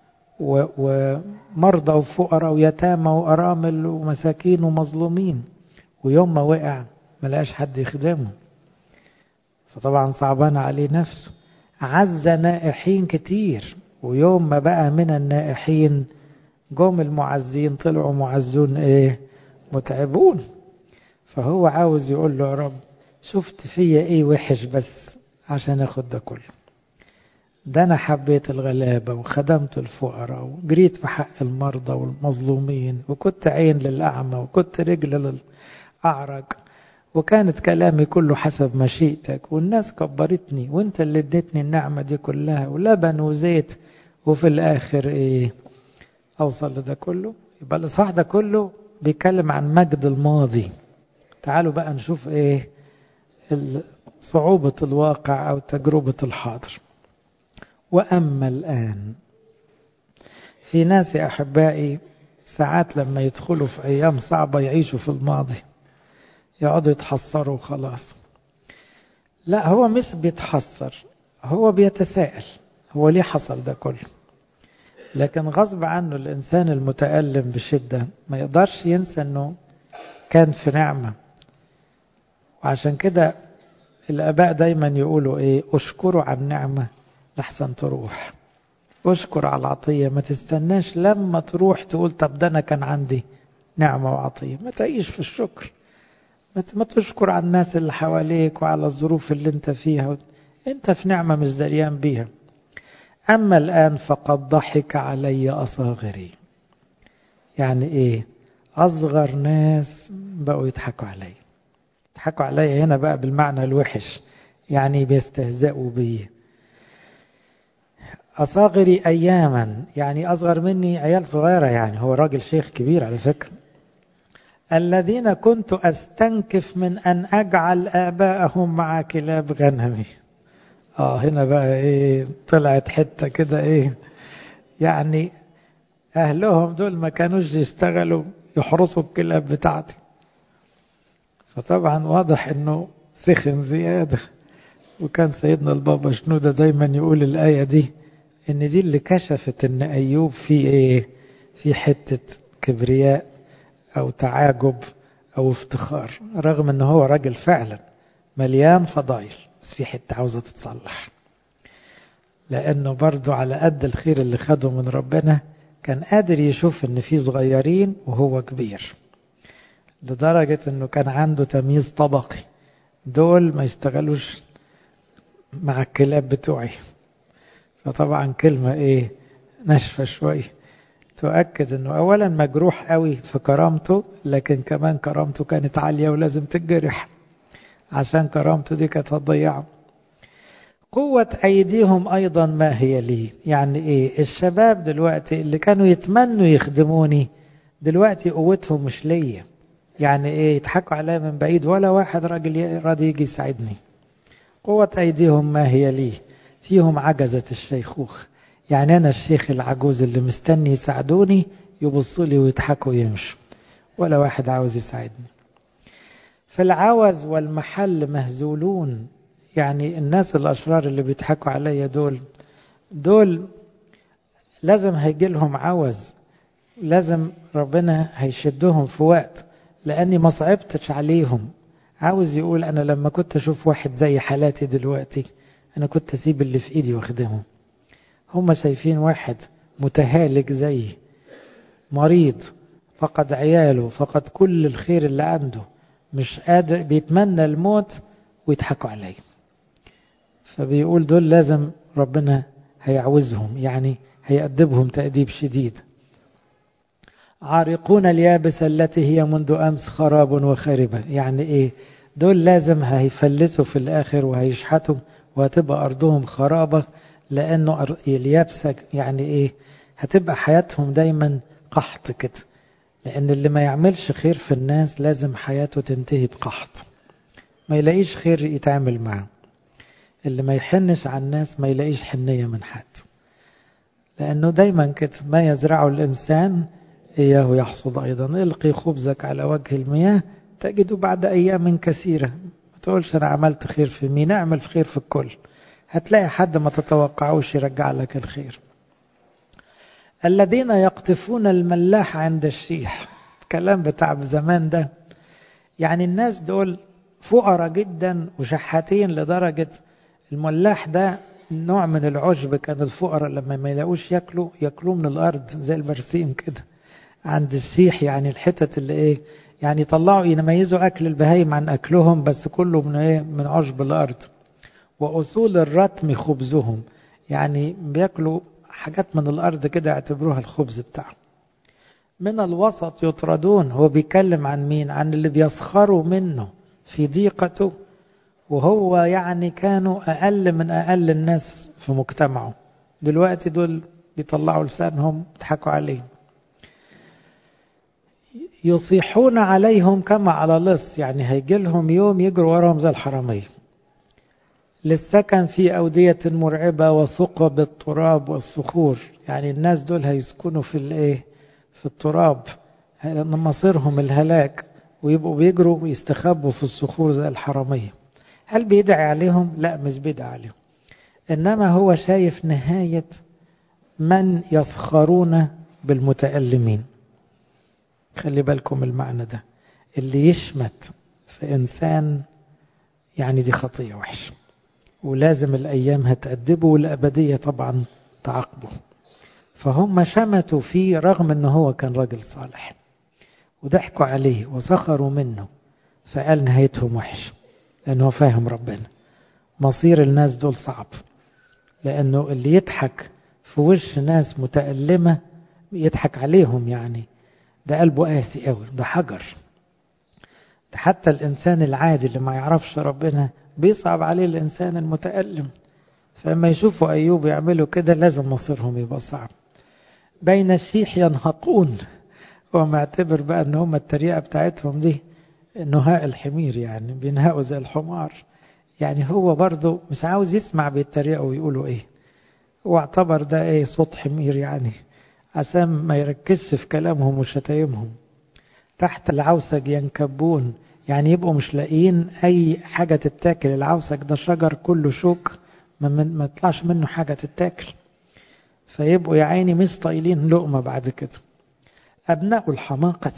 ومرضى وفقراء ويتامى وارامل ومساكين ومظلومين ويوم ما وقع ملقاش حد يخدمه فطبعا صعبان عليه نفسه عز نائحين كتير ويوم ما بقى من النائحين جم المعزين طلعوا معزون ايه متعبون فهو عاوز يقول له يا رب شفت فيا ايه وحش بس عشان اخد ده كله ده انا حبيت الغلابه وخدمت الفقراء وجريت بحق المرضى والمظلومين وكنت عين للاعمى وكنت رجل للاعرج وكانت كلامي كله حسب مشيئتك والناس كبرتني وانت اللي اديتني النعمة دي كلها ولبن وزيت وفي الاخر ايه اوصل لده كله يبقى الاصحاح ده كله بيتكلم عن مجد الماضي تعالوا بقى نشوف ايه صعوبة الواقع او تجربة الحاضر واما الان في ناس يا احبائي ساعات لما يدخلوا في ايام صعبة يعيشوا في الماضي يقعدوا يتحسروا وخلاص لا هو مش بيتحسر هو بيتساءل هو ليه حصل ده كله لكن غصب عنه الإنسان المتألم بشدة ما يقدرش ينسى أنه كان في نعمة وعشان كده الآباء دايما يقولوا إيه أشكروا على النعمة لحسن تروح أشكر على العطية ما تستناش لما تروح تقول طب ده أنا كان عندي نعمة وعطية ما تعيش في الشكر ما تشكر على الناس اللي حواليك وعلى الظروف اللي انت فيها انت في نعمة مش دريان بيها أما الآن فقد ضحك علي أصاغري يعني إيه أصغر ناس بقوا يضحكوا علي يضحكوا علي هنا بقى بالمعنى الوحش يعني بيستهزئوا بي أصاغري أياما يعني أصغر مني عيال صغيرة يعني هو راجل شيخ كبير على فكرة الذين كنت أستنكف من أن أجعل آباءهم مع كلاب غنمي آه هنا بقى إيه طلعت حتة كده إيه يعني أهلهم دول ما كانوش يشتغلوا يحرسوا الكلاب بتاعتي فطبعا واضح إنه سخن زيادة وكان سيدنا البابا شنودة دايما يقول الآية دي إن دي اللي كشفت إن أيوب في إيه في حتة كبرياء أو تعاجب أو افتخار رغم إن هو راجل فعلا مليان فضايل بس في حتة عاوزة تتصلح لأنه برضو على قد الخير اللي خده من ربنا كان قادر يشوف إن في صغيرين وهو كبير لدرجة إنه كان عنده تمييز طبقي دول ما يشتغلوش مع الكلاب بتوعي فطبعا كلمة ايه ناشفة شوية تؤكد انه اولا مجروح قوي في كرامته لكن كمان كرامته كانت عالية ولازم تتجرح عشان كرامته دي كانت هتضيعه قوة أيديهم أيضا ما هي لي يعني إيه الشباب دلوقتي اللي كانوا يتمنوا يخدموني دلوقتي قوتهم مش ليا يعني إيه يضحكوا عليا من بعيد ولا واحد راجل راضي يجي يساعدني قوة أيديهم ما هي لي فيهم عجزة الشيخوخ يعني أنا الشيخ العجوز اللي مستني يساعدوني يبصوا لي ويضحكوا ويمشوا ولا واحد عاوز يساعدني في العوز والمحل مهزولون يعني الناس الأشرار اللي بيضحكوا عليا دول دول لازم هيجي لهم عوز لازم ربنا هيشدهم في وقت لأني ما صعبتش عليهم عاوز يقول أنا لما كنت أشوف واحد زي حالاتي دلوقتي أنا كنت أسيب اللي في إيدي واخدمه هم شايفين واحد متهالك زيي مريض فقد عياله فقد كل الخير اللي عنده مش قادر بيتمنى الموت ويضحكوا عليه فبيقول دول لازم ربنا هيعوزهم يعني هيأدبهم تأديب شديد عارقون اليابس التي هي منذ أمس خراب وخربة يعني إيه دول لازم هيفلسوا في الآخر وهيشحتوا وهتبقى أرضهم خرابة لأنه اليابسة يعني إيه هتبقى حياتهم دايما قحط كده لأن اللي ما يعملش خير في الناس لازم حياته تنتهي بقحط ما يلاقيش خير يتعامل معه اللي ما يحنش على الناس ما يلاقيش حنية من حد لأنه دايما كده ما يزرعه الإنسان إياه يحصد أيضا القي خبزك على وجه المياه تجده بعد أيام كثيرة ما تقولش أنا عملت خير في مين اعمل خير في الكل هتلاقي حد ما تتوقعوش يرجع لك الخير الذين يقطفون الملاح عند الشيح الكلام بتاع زمان ده يعني الناس دول فقراء جدا وشحاتين لدرجة الملاح ده نوع من العشب كان الفقراء لما ما يلاقوش ياكلوا ياكلوه من الارض زي البرسيم كده عند السيح يعني الحتت اللي ايه يعني يطلعوا يميزوا اكل البهايم عن اكلهم بس كله من ايه من عشب الارض واصول الرتم خبزهم يعني بياكلوا حاجات من الارض كده يعتبروها الخبز بتاعهم من الوسط يطردون هو بيتكلم عن مين عن اللي بيسخروا منه في ضيقته وهو يعني كانوا أقل من أقل الناس في مجتمعه دلوقتي دول بيطلعوا لسانهم يضحكوا عليهم يصيحون عليهم كما على لص يعني هيجي لهم يوم يجروا وراهم زي الحرامية للسكن في أودية مرعبة وثقب التراب والصخور يعني الناس دول هيسكنوا في الايه في التراب مصيرهم الهلاك ويبقوا بيجروا ويستخبوا في الصخور زي الحرامية هل بيدعي عليهم؟ لا مش بيدعي عليهم إنما هو شايف نهاية من يسخرون بالمتألمين خلي بالكم المعنى ده اللي يشمت في إنسان يعني دي خطية وحشة ولازم الأيام هتأدبه والأبدية طبعا تعاقبه فهم شمتوا فيه رغم أنه هو كان راجل صالح وضحكوا عليه وسخروا منه فقال نهايتهم وحشه لأنه فاهم ربنا مصير الناس دول صعب لأنه اللي يضحك في وش ناس متألمة يضحك عليهم يعني ده قلبه قاسي قوي ده حجر ده حتى الإنسان العادي اللي ما يعرفش ربنا بيصعب عليه الإنسان المتألم فلما يشوفوا أيوب يعملوا كده لازم مصيرهم يبقى صعب بين الشيح ينهقون هو معتبر بقى ان هم التريقة بتاعتهم دي نهاء الحمير يعني بينهقوا زي الحمار يعني هو برضه مش عاوز يسمع بيتريقوا ويقولوا ايه هو اعتبر ده ايه صوت حمير يعني عشان ما يركزش في كلامهم وشتايمهم تحت العوسج ينكبون يعني يبقوا مش لاقيين اي حاجة تتاكل العوسج ده شجر كله شوك ما, ما يطلعش منه حاجة تتاكل فيبقوا يا عيني مش طايلين لقمة بعد كده أبناء الحماقة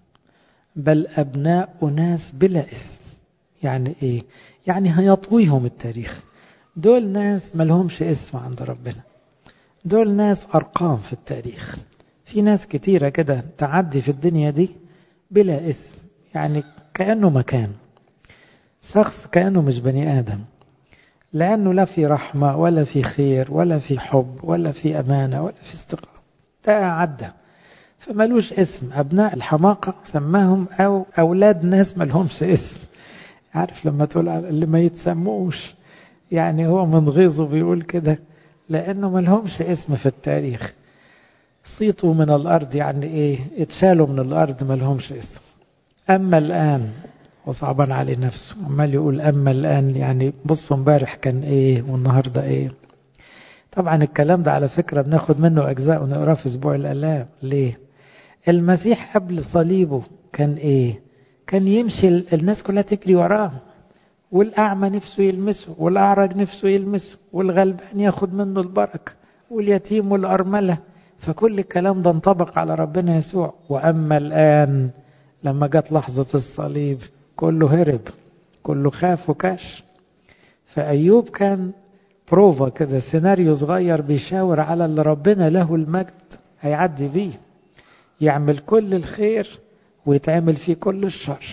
بل أبناء ناس بلا اسم يعني إيه؟ يعني هيطويهم التاريخ دول ناس ملهمش اسم عند ربنا دول ناس أرقام في التاريخ في ناس كتيرة كده تعدي في الدنيا دي بلا اسم يعني كأنه مكان شخص كأنه مش بني آدم لأنه لا في رحمة ولا في خير ولا في حب ولا في أمانة ولا في استقامة ده عدى فملوش اسم أبناء الحماقة سماهم أو أولاد ناس ملهمش اسم عارف لما تقول اللي ما يتسموش يعني هو من غيظه بيقول كده لأنه ملهمش اسم في التاريخ صيتوا من الأرض يعني إيه اتشالوا من الأرض ملهمش اسم أما الآن وصعبان عليه نفسه عمال يقول أما الآن يعني بصوا امبارح كان إيه والنهاردة إيه طبعا الكلام ده على فكرة بناخد منه أجزاء ونقراه في أسبوع الآلام ليه المسيح قبل صليبه كان إيه كان يمشي الناس كلها تجري وراه والأعمى نفسه يلمسه والأعرج نفسه يلمسه والغلبان ياخد منه البركة واليتيم والأرملة فكل الكلام ده انطبق على ربنا يسوع وأما الآن لما جت لحظة الصليب كله هرب كله خاف وكاش فأيوب كان بروفا كده سيناريو صغير بيشاور على اللي ربنا له المجد هيعدي بيه يعمل كل الخير ويتعمل فيه كل الشر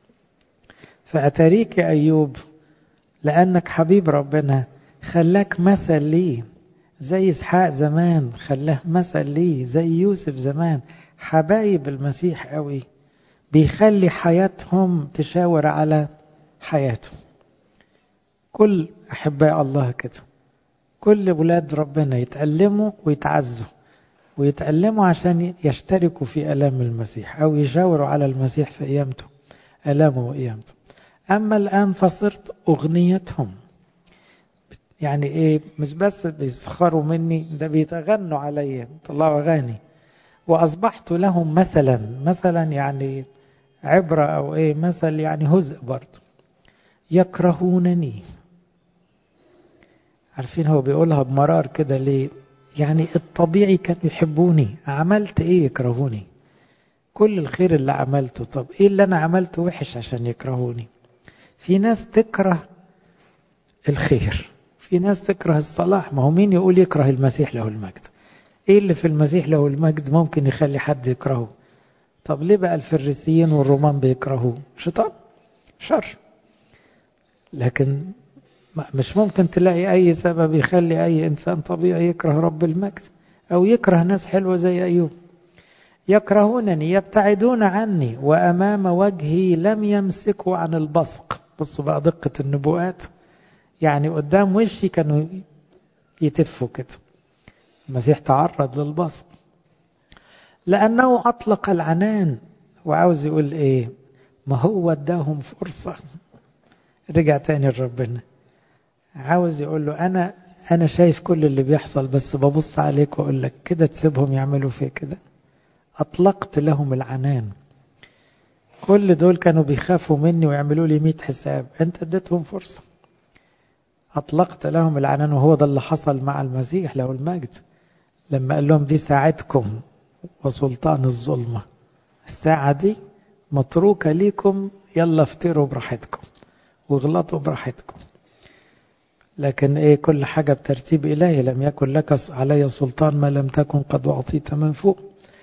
فأتاريك يا أيوب لأنك حبيب ربنا خلاك مثل ليه زي إسحاق زمان خلاه مثل ليه زي يوسف زمان حبايب المسيح قوي بيخلي حياتهم تشاور على حياته كل أحباء الله كده كل ولاد ربنا يتألموا ويتعزوا ويتألموا عشان يشتركوا في ألام المسيح أو يشاوروا على المسيح في قيامته ألامه وقيامته أما الآن فصرت أغنيتهم يعني إيه مش بس بيسخروا مني ده بيتغنوا علي طلعوا أغاني وأصبحت لهم مثلا مثلا يعني عبرة أو إيه مثل يعني هزء برضه يكرهونني عارفين هو بيقولها بمرار كده ليه يعني الطبيعي كانوا يحبوني عملت ايه يكرهوني كل الخير اللي عملته طب ايه اللي انا عملته وحش عشان يكرهوني في ناس تكره الخير في ناس تكره الصلاح ما هو مين يقول يكره المسيح له المجد ايه اللي في المسيح له المجد ممكن يخلي حد يكرهه طب ليه بقى الفريسيين والرومان بيكرهوه شيطان شر لكن مش ممكن تلاقي أي سبب يخلي أي إنسان طبيعي يكره رب المجد أو يكره ناس حلوة زي أيوب يكرهونني يبتعدون عني وأمام وجهي لم يمسكوا عن البصق بصوا بقى دقة النبوءات يعني قدام وشي كانوا يتفوا كده المسيح تعرض للبصق لأنه أطلق العنان وعاوز يقول إيه ما هو اداهم فرصة رجع تاني لربنا عاوز يقول له أنا أنا شايف كل اللي بيحصل بس ببص عليك وأقول لك كده تسيبهم يعملوا فيه كده أطلقت لهم العنان كل دول كانوا بيخافوا مني ويعملوا لي 100 حساب أنت اديتهم فرصة أطلقت لهم العنان وهو ده اللي حصل مع المسيح له المجد لما قال لهم دي ساعتكم وسلطان الظلمة الساعة دي متروكة ليكم يلا افتروا براحتكم واغلطوا براحتكم لكن ايه كل حاجة بترتيب إلهي لم يكن لك علي سلطان ما لم تكن قد أعطيت من فوق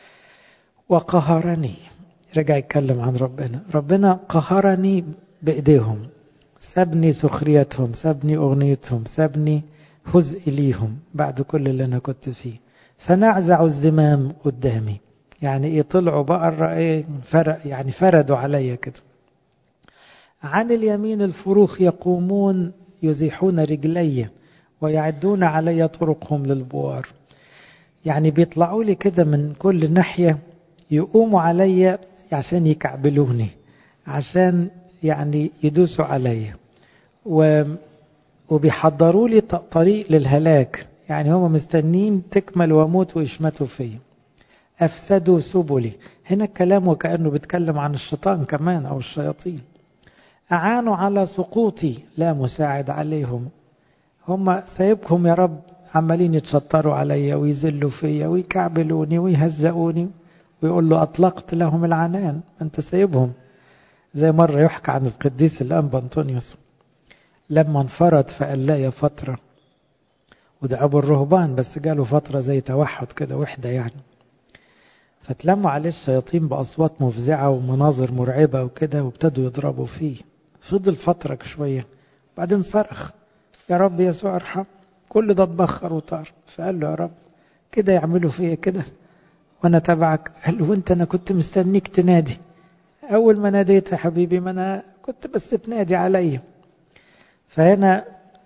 وقهرني رجع يتكلم عن ربنا ربنا قهرني بإيديهم سابني سخريتهم سابني أغنيتهم سابني هزء ليهم بعد كل اللي أنا كنت فيه فنعزع الزمام قدامي يعني ايه طلعوا بقى ايه فرق يعني فردوا عليا كده عن اليمين الفروخ يقومون يزيحون رجلي ويعدون علي طرقهم للبوار يعني بيطلعوا لي كده من كل ناحية يقوموا علي عشان يكعبلوني عشان يعني يدوسوا علي و وبيحضروا لي طريق للهلاك يعني هم مستنين تكمل واموت ويشمتوا فيا أفسدوا سبلي هنا الكلام وكأنه بيتكلم عن الشيطان كمان أو الشياطين أعانوا على سقوطي لا مساعد عليهم هم سايبكم يا رب عمالين يتشطروا عليا ويزلوا فيا ويكعبلوني ويهزقوني ويقول له أطلقت لهم العنان أنت سايبهم زي مرة يحكى عن القديس الأنبا أنطونيوس لما انفرد فقلايا فترة وده أبو الرهبان بس جاله فترة زي توحد كده وحدة يعني فتلموا عليه الشياطين بأصوات مفزعة ومناظر مرعبة وكده وابتدوا يضربوا فيه فضل فترة شوية بعدين صرخ يا رب يسوع ارحم كل ده اتبخر وطار فقال له يا رب كده يعملوا فيا كده وانا تبعك قال له وانت انا كنت مستنيك تنادي اول ما ناديت يا حبيبي ما انا كنت بس تنادي عليا فهنا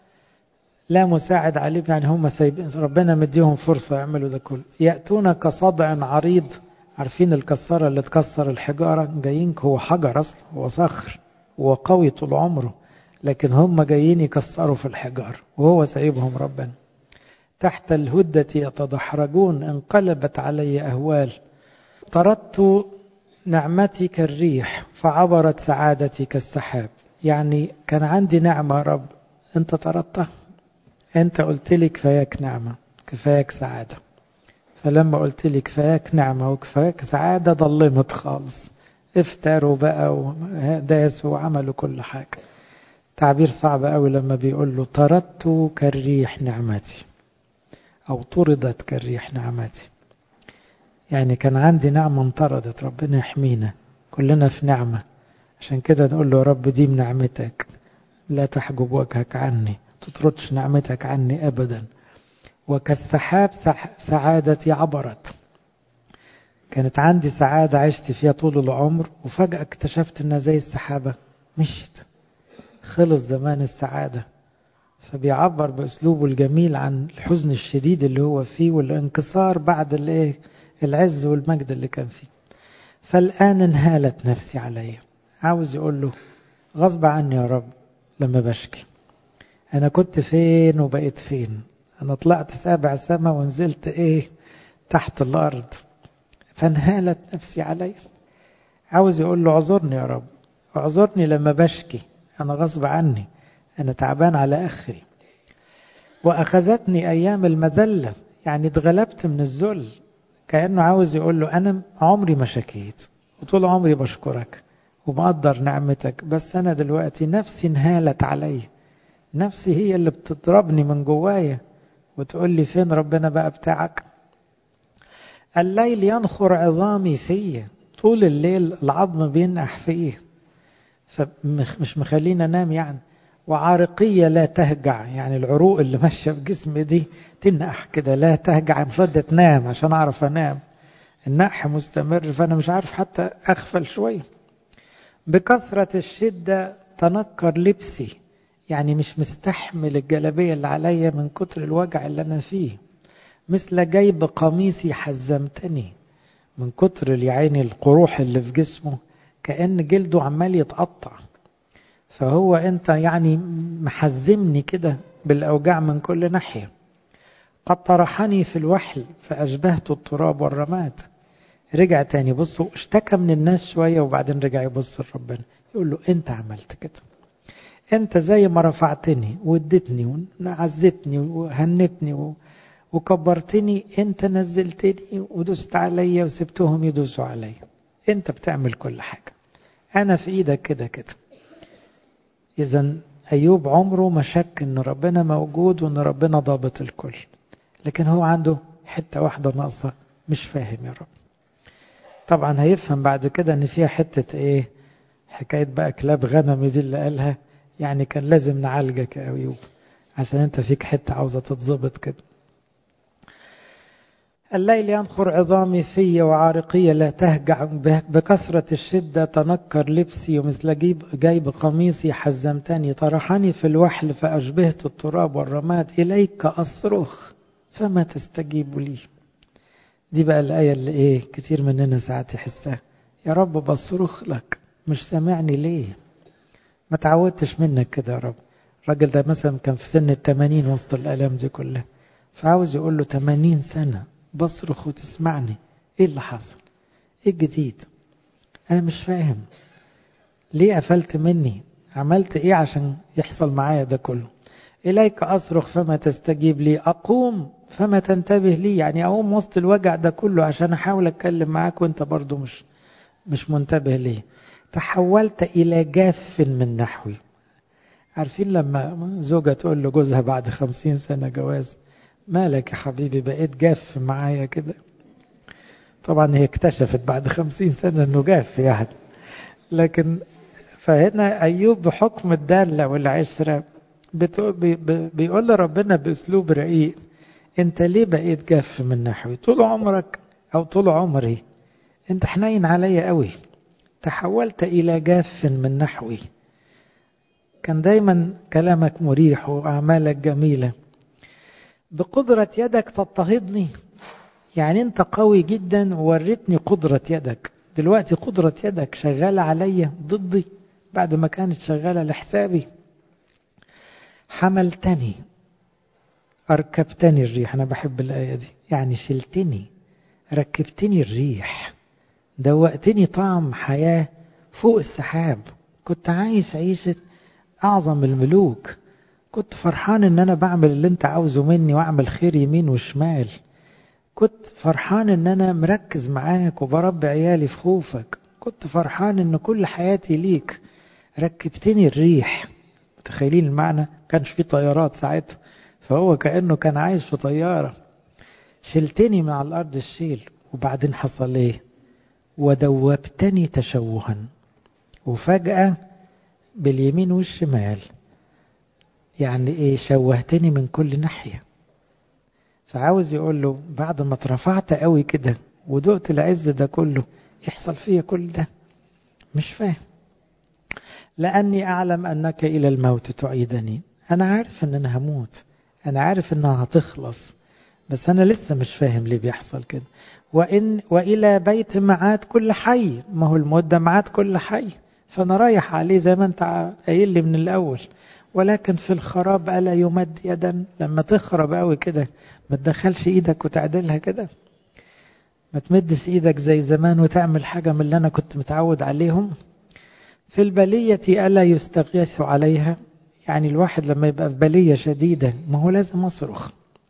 لا مساعد عليهم يعني هم سايبين ربنا مديهم فرصة يعملوا ده كله يأتون كصدع عريض عارفين الكسارة اللي تكسر الحجارة جايين هو حجر أصلا هو صخر هو قوي طول عمره لكن هم جايين يكسروا في الحجار وهو سايبهم ربنا تحت الهدة يتدحرجون انقلبت علي أهوال طردت نعمتي كالريح فعبرت سعادتي كالسحاب يعني كان عندي نعمة رب انت طردتها انت قلت لي كفاياك نعمة كفاياك سعادة فلما قلت لي كفاياك نعمة وكفاياك سعادة ضلمت خالص افتروا بقى وداسوا وعملوا كل حاجة تعبير صعب قوي لما بيقول له طردت كالريح نعمتي أو طردت كالريح نعمتي يعني كان عندي نعمة انطردت ربنا يحمينا كلنا في نعمة عشان كده نقول له يا رب دي من نعمتك لا تحجب وجهك عني تطردش نعمتك عني أبدا وكالسحاب سعادتي عبرت كانت عندي سعادة عشت فيها طول العمر وفجأة اكتشفت انها زي السحابة مشت خلص زمان السعادة فبيعبر بأسلوبه الجميل عن الحزن الشديد اللي هو فيه والانكسار بعد الايه العز والمجد اللي كان فيه فالآن انهالت نفسي عليا عاوز يقول له غصب عني يا رب لما بشكي أنا كنت فين وبقيت فين أنا طلعت سابع سما ونزلت إيه تحت الأرض فانهالت نفسي علي عاوز يقول له اعذرني يا رب اعذرني لما بشكي أنا غصب عني أنا تعبان على أخري وأخذتني أيام المذلة يعني اتغلبت من الذل كأنه عاوز يقول له أنا عمري ما شكيت وطول عمري بشكرك ومقدر نعمتك بس أنا دلوقتي نفسي انهالت علي نفسي هي اللي بتضربني من جوايا وتقول لي فين ربنا بقى بتاعك الليل ينخر عظامي فيا طول الليل العظم بينقح فيه فمش مخلينا انام يعني وعارقية لا تهجع يعني العروق اللي ماشية في جسمي دي تنقح كده لا تهجع مش راضية تنام عشان أعرف أنام النقح مستمر فأنا مش عارف حتى أغفل شوية بكثرة الشدة تنكر لبسي يعني مش مستحمل الجلبية اللي عليا من كتر الوجع اللي أنا فيه مثل جيب قميصي حزمتني من كتر يعني القروح اللي في جسمه كأن جلده عمال يتقطع فهو انت يعني محزمني كده بالأوجاع من كل ناحية قد طرحني في الوحل فأشبهت التراب والرماد رجع تاني بصوا اشتكى من الناس شوية وبعدين رجع يبص لربنا يقول له انت عملت كده انت زي ما رفعتني واديتني وعزتني وهنتني وكبرتني انت نزلتني ودست عليا وسبتهم يدوسوا عليا انت بتعمل كل حاجة انا في ايدك كده كده اذا ايوب عمره ما شك ان ربنا موجود وان ربنا ضابط الكل لكن هو عنده حتة واحدة ناقصة مش فاهم يا رب طبعا هيفهم بعد كده ان فيها حتة ايه حكاية بقى كلاب غنم دي اللي قالها يعني كان لازم نعالجك يا ايوب عشان انت فيك حتة عاوزة تتظبط كده الليل ينخر عظامي في وعارقية لا تهجع بكثرة الشدة تنكر لبسي ومثل جيب, جيب قميصي حزمتني طرحني في الوحل فأشبهت التراب والرماد إليك أصرخ فما تستجيب لي دي بقى الآية اللي إيه كتير مننا ساعات يحسها يا رب بصرخ لك مش سامعني ليه ما تعودتش منك كده يا رب الراجل ده مثلا كان في سن التمانين وسط الآلام دي كلها فعاوز يقول له تمانين سنة بصرخ وتسمعني ايه اللي حصل ايه الجديد انا مش فاهم ليه قفلت مني عملت ايه عشان يحصل معايا ده كله اليك اصرخ فما تستجيب لي اقوم فما تنتبه لي يعني اقوم وسط الوجع ده كله عشان احاول اتكلم معاك وانت برضو مش مش منتبه ليه تحولت الى جاف من نحوي عارفين لما زوجة تقول لجوزها بعد خمسين سنة جواز مالك يا حبيبي بقيت جاف معايا كده طبعا هي اكتشفت بعد خمسين سنة انه جاف يعني لكن فهنا ايوب بحكم الدالة والعشرة بيقول لربنا باسلوب رقيق انت ليه بقيت جاف من نحوي طول عمرك او طول عمري انت حنين عليا قوي تحولت الى جاف من نحوي كان دايما كلامك مريح واعمالك جميله بقدرة يدك تضطهدني يعني انت قوي جدا ووريتني قدرة يدك دلوقتي قدرة يدك شغالة عليا ضدي بعد ما كانت شغالة لحسابي حملتني أركبتني الريح أنا بحب الآية دي يعني شلتني ركبتني الريح دوقتني طعم حياة فوق السحاب كنت عايش عيشة أعظم الملوك كنت فرحان ان انا بعمل اللي انت عاوزه مني واعمل خير يمين وشمال كنت فرحان ان انا مركز معاك وبربي عيالي في خوفك كنت فرحان ان كل حياتي ليك ركبتني الريح متخيلين المعنى كانش في طيارات ساعتها فهو كأنه كان عايش في طيارة شلتني من على الأرض الشيل وبعدين حصل ايه ودوبتني تشوها وفجأة باليمين والشمال يعني ايه شوهتني من كل ناحية فعاوز يقول له بعد ما اترفعت قوي كده ودقت العز ده كله يحصل فيا كل ده مش فاهم لأني أعلم أنك إلى الموت تعيدني أنا عارف أن أنا هموت أنا عارف أنها هتخلص بس أنا لسه مش فاهم ليه بيحصل كده وإن وإلى بيت معاد كل حي ما هو الموت ده معاد كل حي فأنا رايح عليه زي ما أنت قايل لي من الأول ولكن في الخراب ألا يمد يدا لما تخرب قوي كده ما تدخلش ايدك وتعدلها كده ما تمدش ايدك زي زمان وتعمل حاجة من اللي أنا كنت متعود عليهم في البلية ألا يستغيث عليها يعني الواحد لما يبقى في بلية شديدة ما هو لازم أصرخ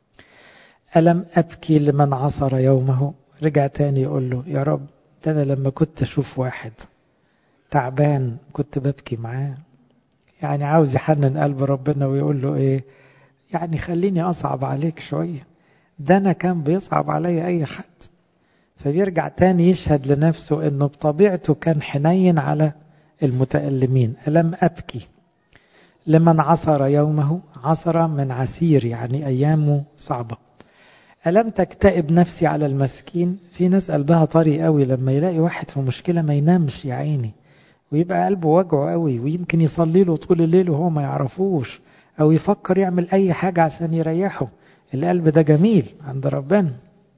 ألم أبكي لمن عصر يومه رجع تاني يقول له يا رب ده أنا لما كنت أشوف واحد تعبان كنت ببكي معاه يعني عاوز يحنن قلب ربنا ويقول له ايه يعني خليني اصعب عليك شوية ده انا كان بيصعب علي اي حد فبيرجع تاني يشهد لنفسه انه بطبيعته كان حنين على المتألمين ألم أبكي لمن عصر يومه عصر من عسير يعني أيامه صعبة ألم تكتئب نفسي على المسكين في ناس قلبها طري قوي لما يلاقي واحد في مشكلة ما ينامش يا عيني ويبقى قلبه وجعه قوي ويمكن يصلي له طول الليل وهو ما يعرفوش او يفكر يعمل اي حاجة عشان يريحه القلب ده جميل عند ربنا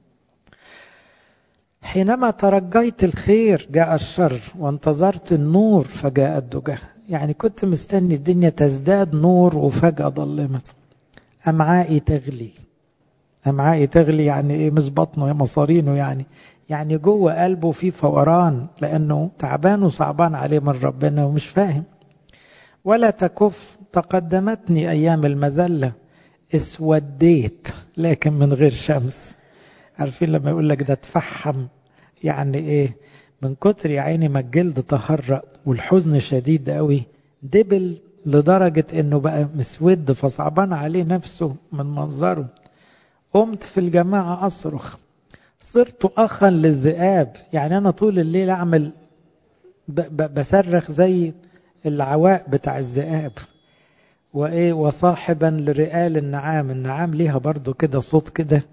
حينما ترجيت الخير جاء الشر وانتظرت النور فجاء الدجى يعني كنت مستني الدنيا تزداد نور وفجأة ظلمت أمعائي تغلي أمعائي تغلي يعني إيه مش بطنه مصارينه يعني يعني جوه قلبه في فوران لأنه تعبان وصعبان عليه من ربنا ومش فاهم ولا تكف تقدمتني أيام المذلة اسوديت لكن من غير شمس عارفين لما يقول لك ده تفحم يعني ايه من كتر يا عيني ما الجلد تهرق والحزن شديد قوي دبل لدرجة انه بقى مسود فصعبان عليه نفسه من منظره قمت في الجماعة أصرخ صرت أخا للذئاب يعني أنا طول الليل أعمل بصرخ زي العواء بتاع الذئاب وإيه وصاحبا لرئال النعام النعام ليها برضو كده صوت كده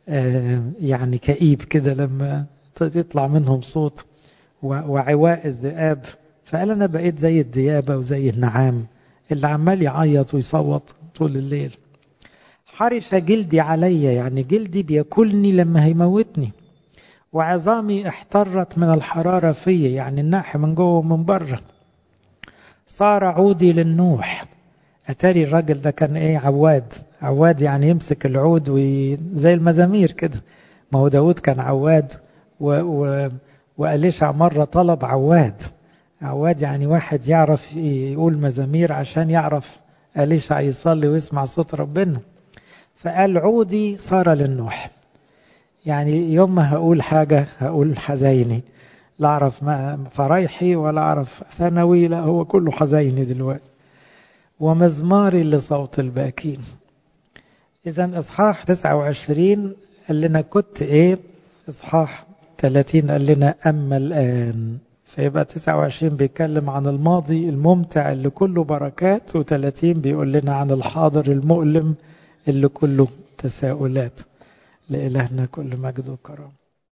يعني كئيب كده لما يطلع منهم صوت وعواء الذئاب فقال أنا بقيت زي الديابة وزي النعام اللي عمال يعيط ويصوت طول الليل حرش جلدي علي يعني جلدي بياكلني لما هيموتني وعظامي احترت من الحرارة فيا يعني الناح من جوه ومن بره صار عودي للنوح أتاري الراجل ده كان إيه عواد عواد يعني يمسك العود وي... زي المزامير كده ما هو داود كان عواد و... و... وأليشع مرة طلب عواد عواد يعني واحد يعرف يقول مزامير عشان يعرف أليشع يصلي ويسمع صوت ربنا فقال عودي صار للنوح يعني يوم ما هقول حاجة هقول حزيني لا أعرف فرايحي ولا أعرف ثانوي لا هو كله حزيني دلوقتي ومزماري لصوت الباكين إذا إصحاح 29 قال لنا كنت إيه إصحاح 30 قال لنا أما الآن فيبقى 29 بيتكلم عن الماضي الممتع اللي كله بركات و30 بيقول لنا عن الحاضر المؤلم اللي كله تساؤلات لإلهنا كل مجد وكرم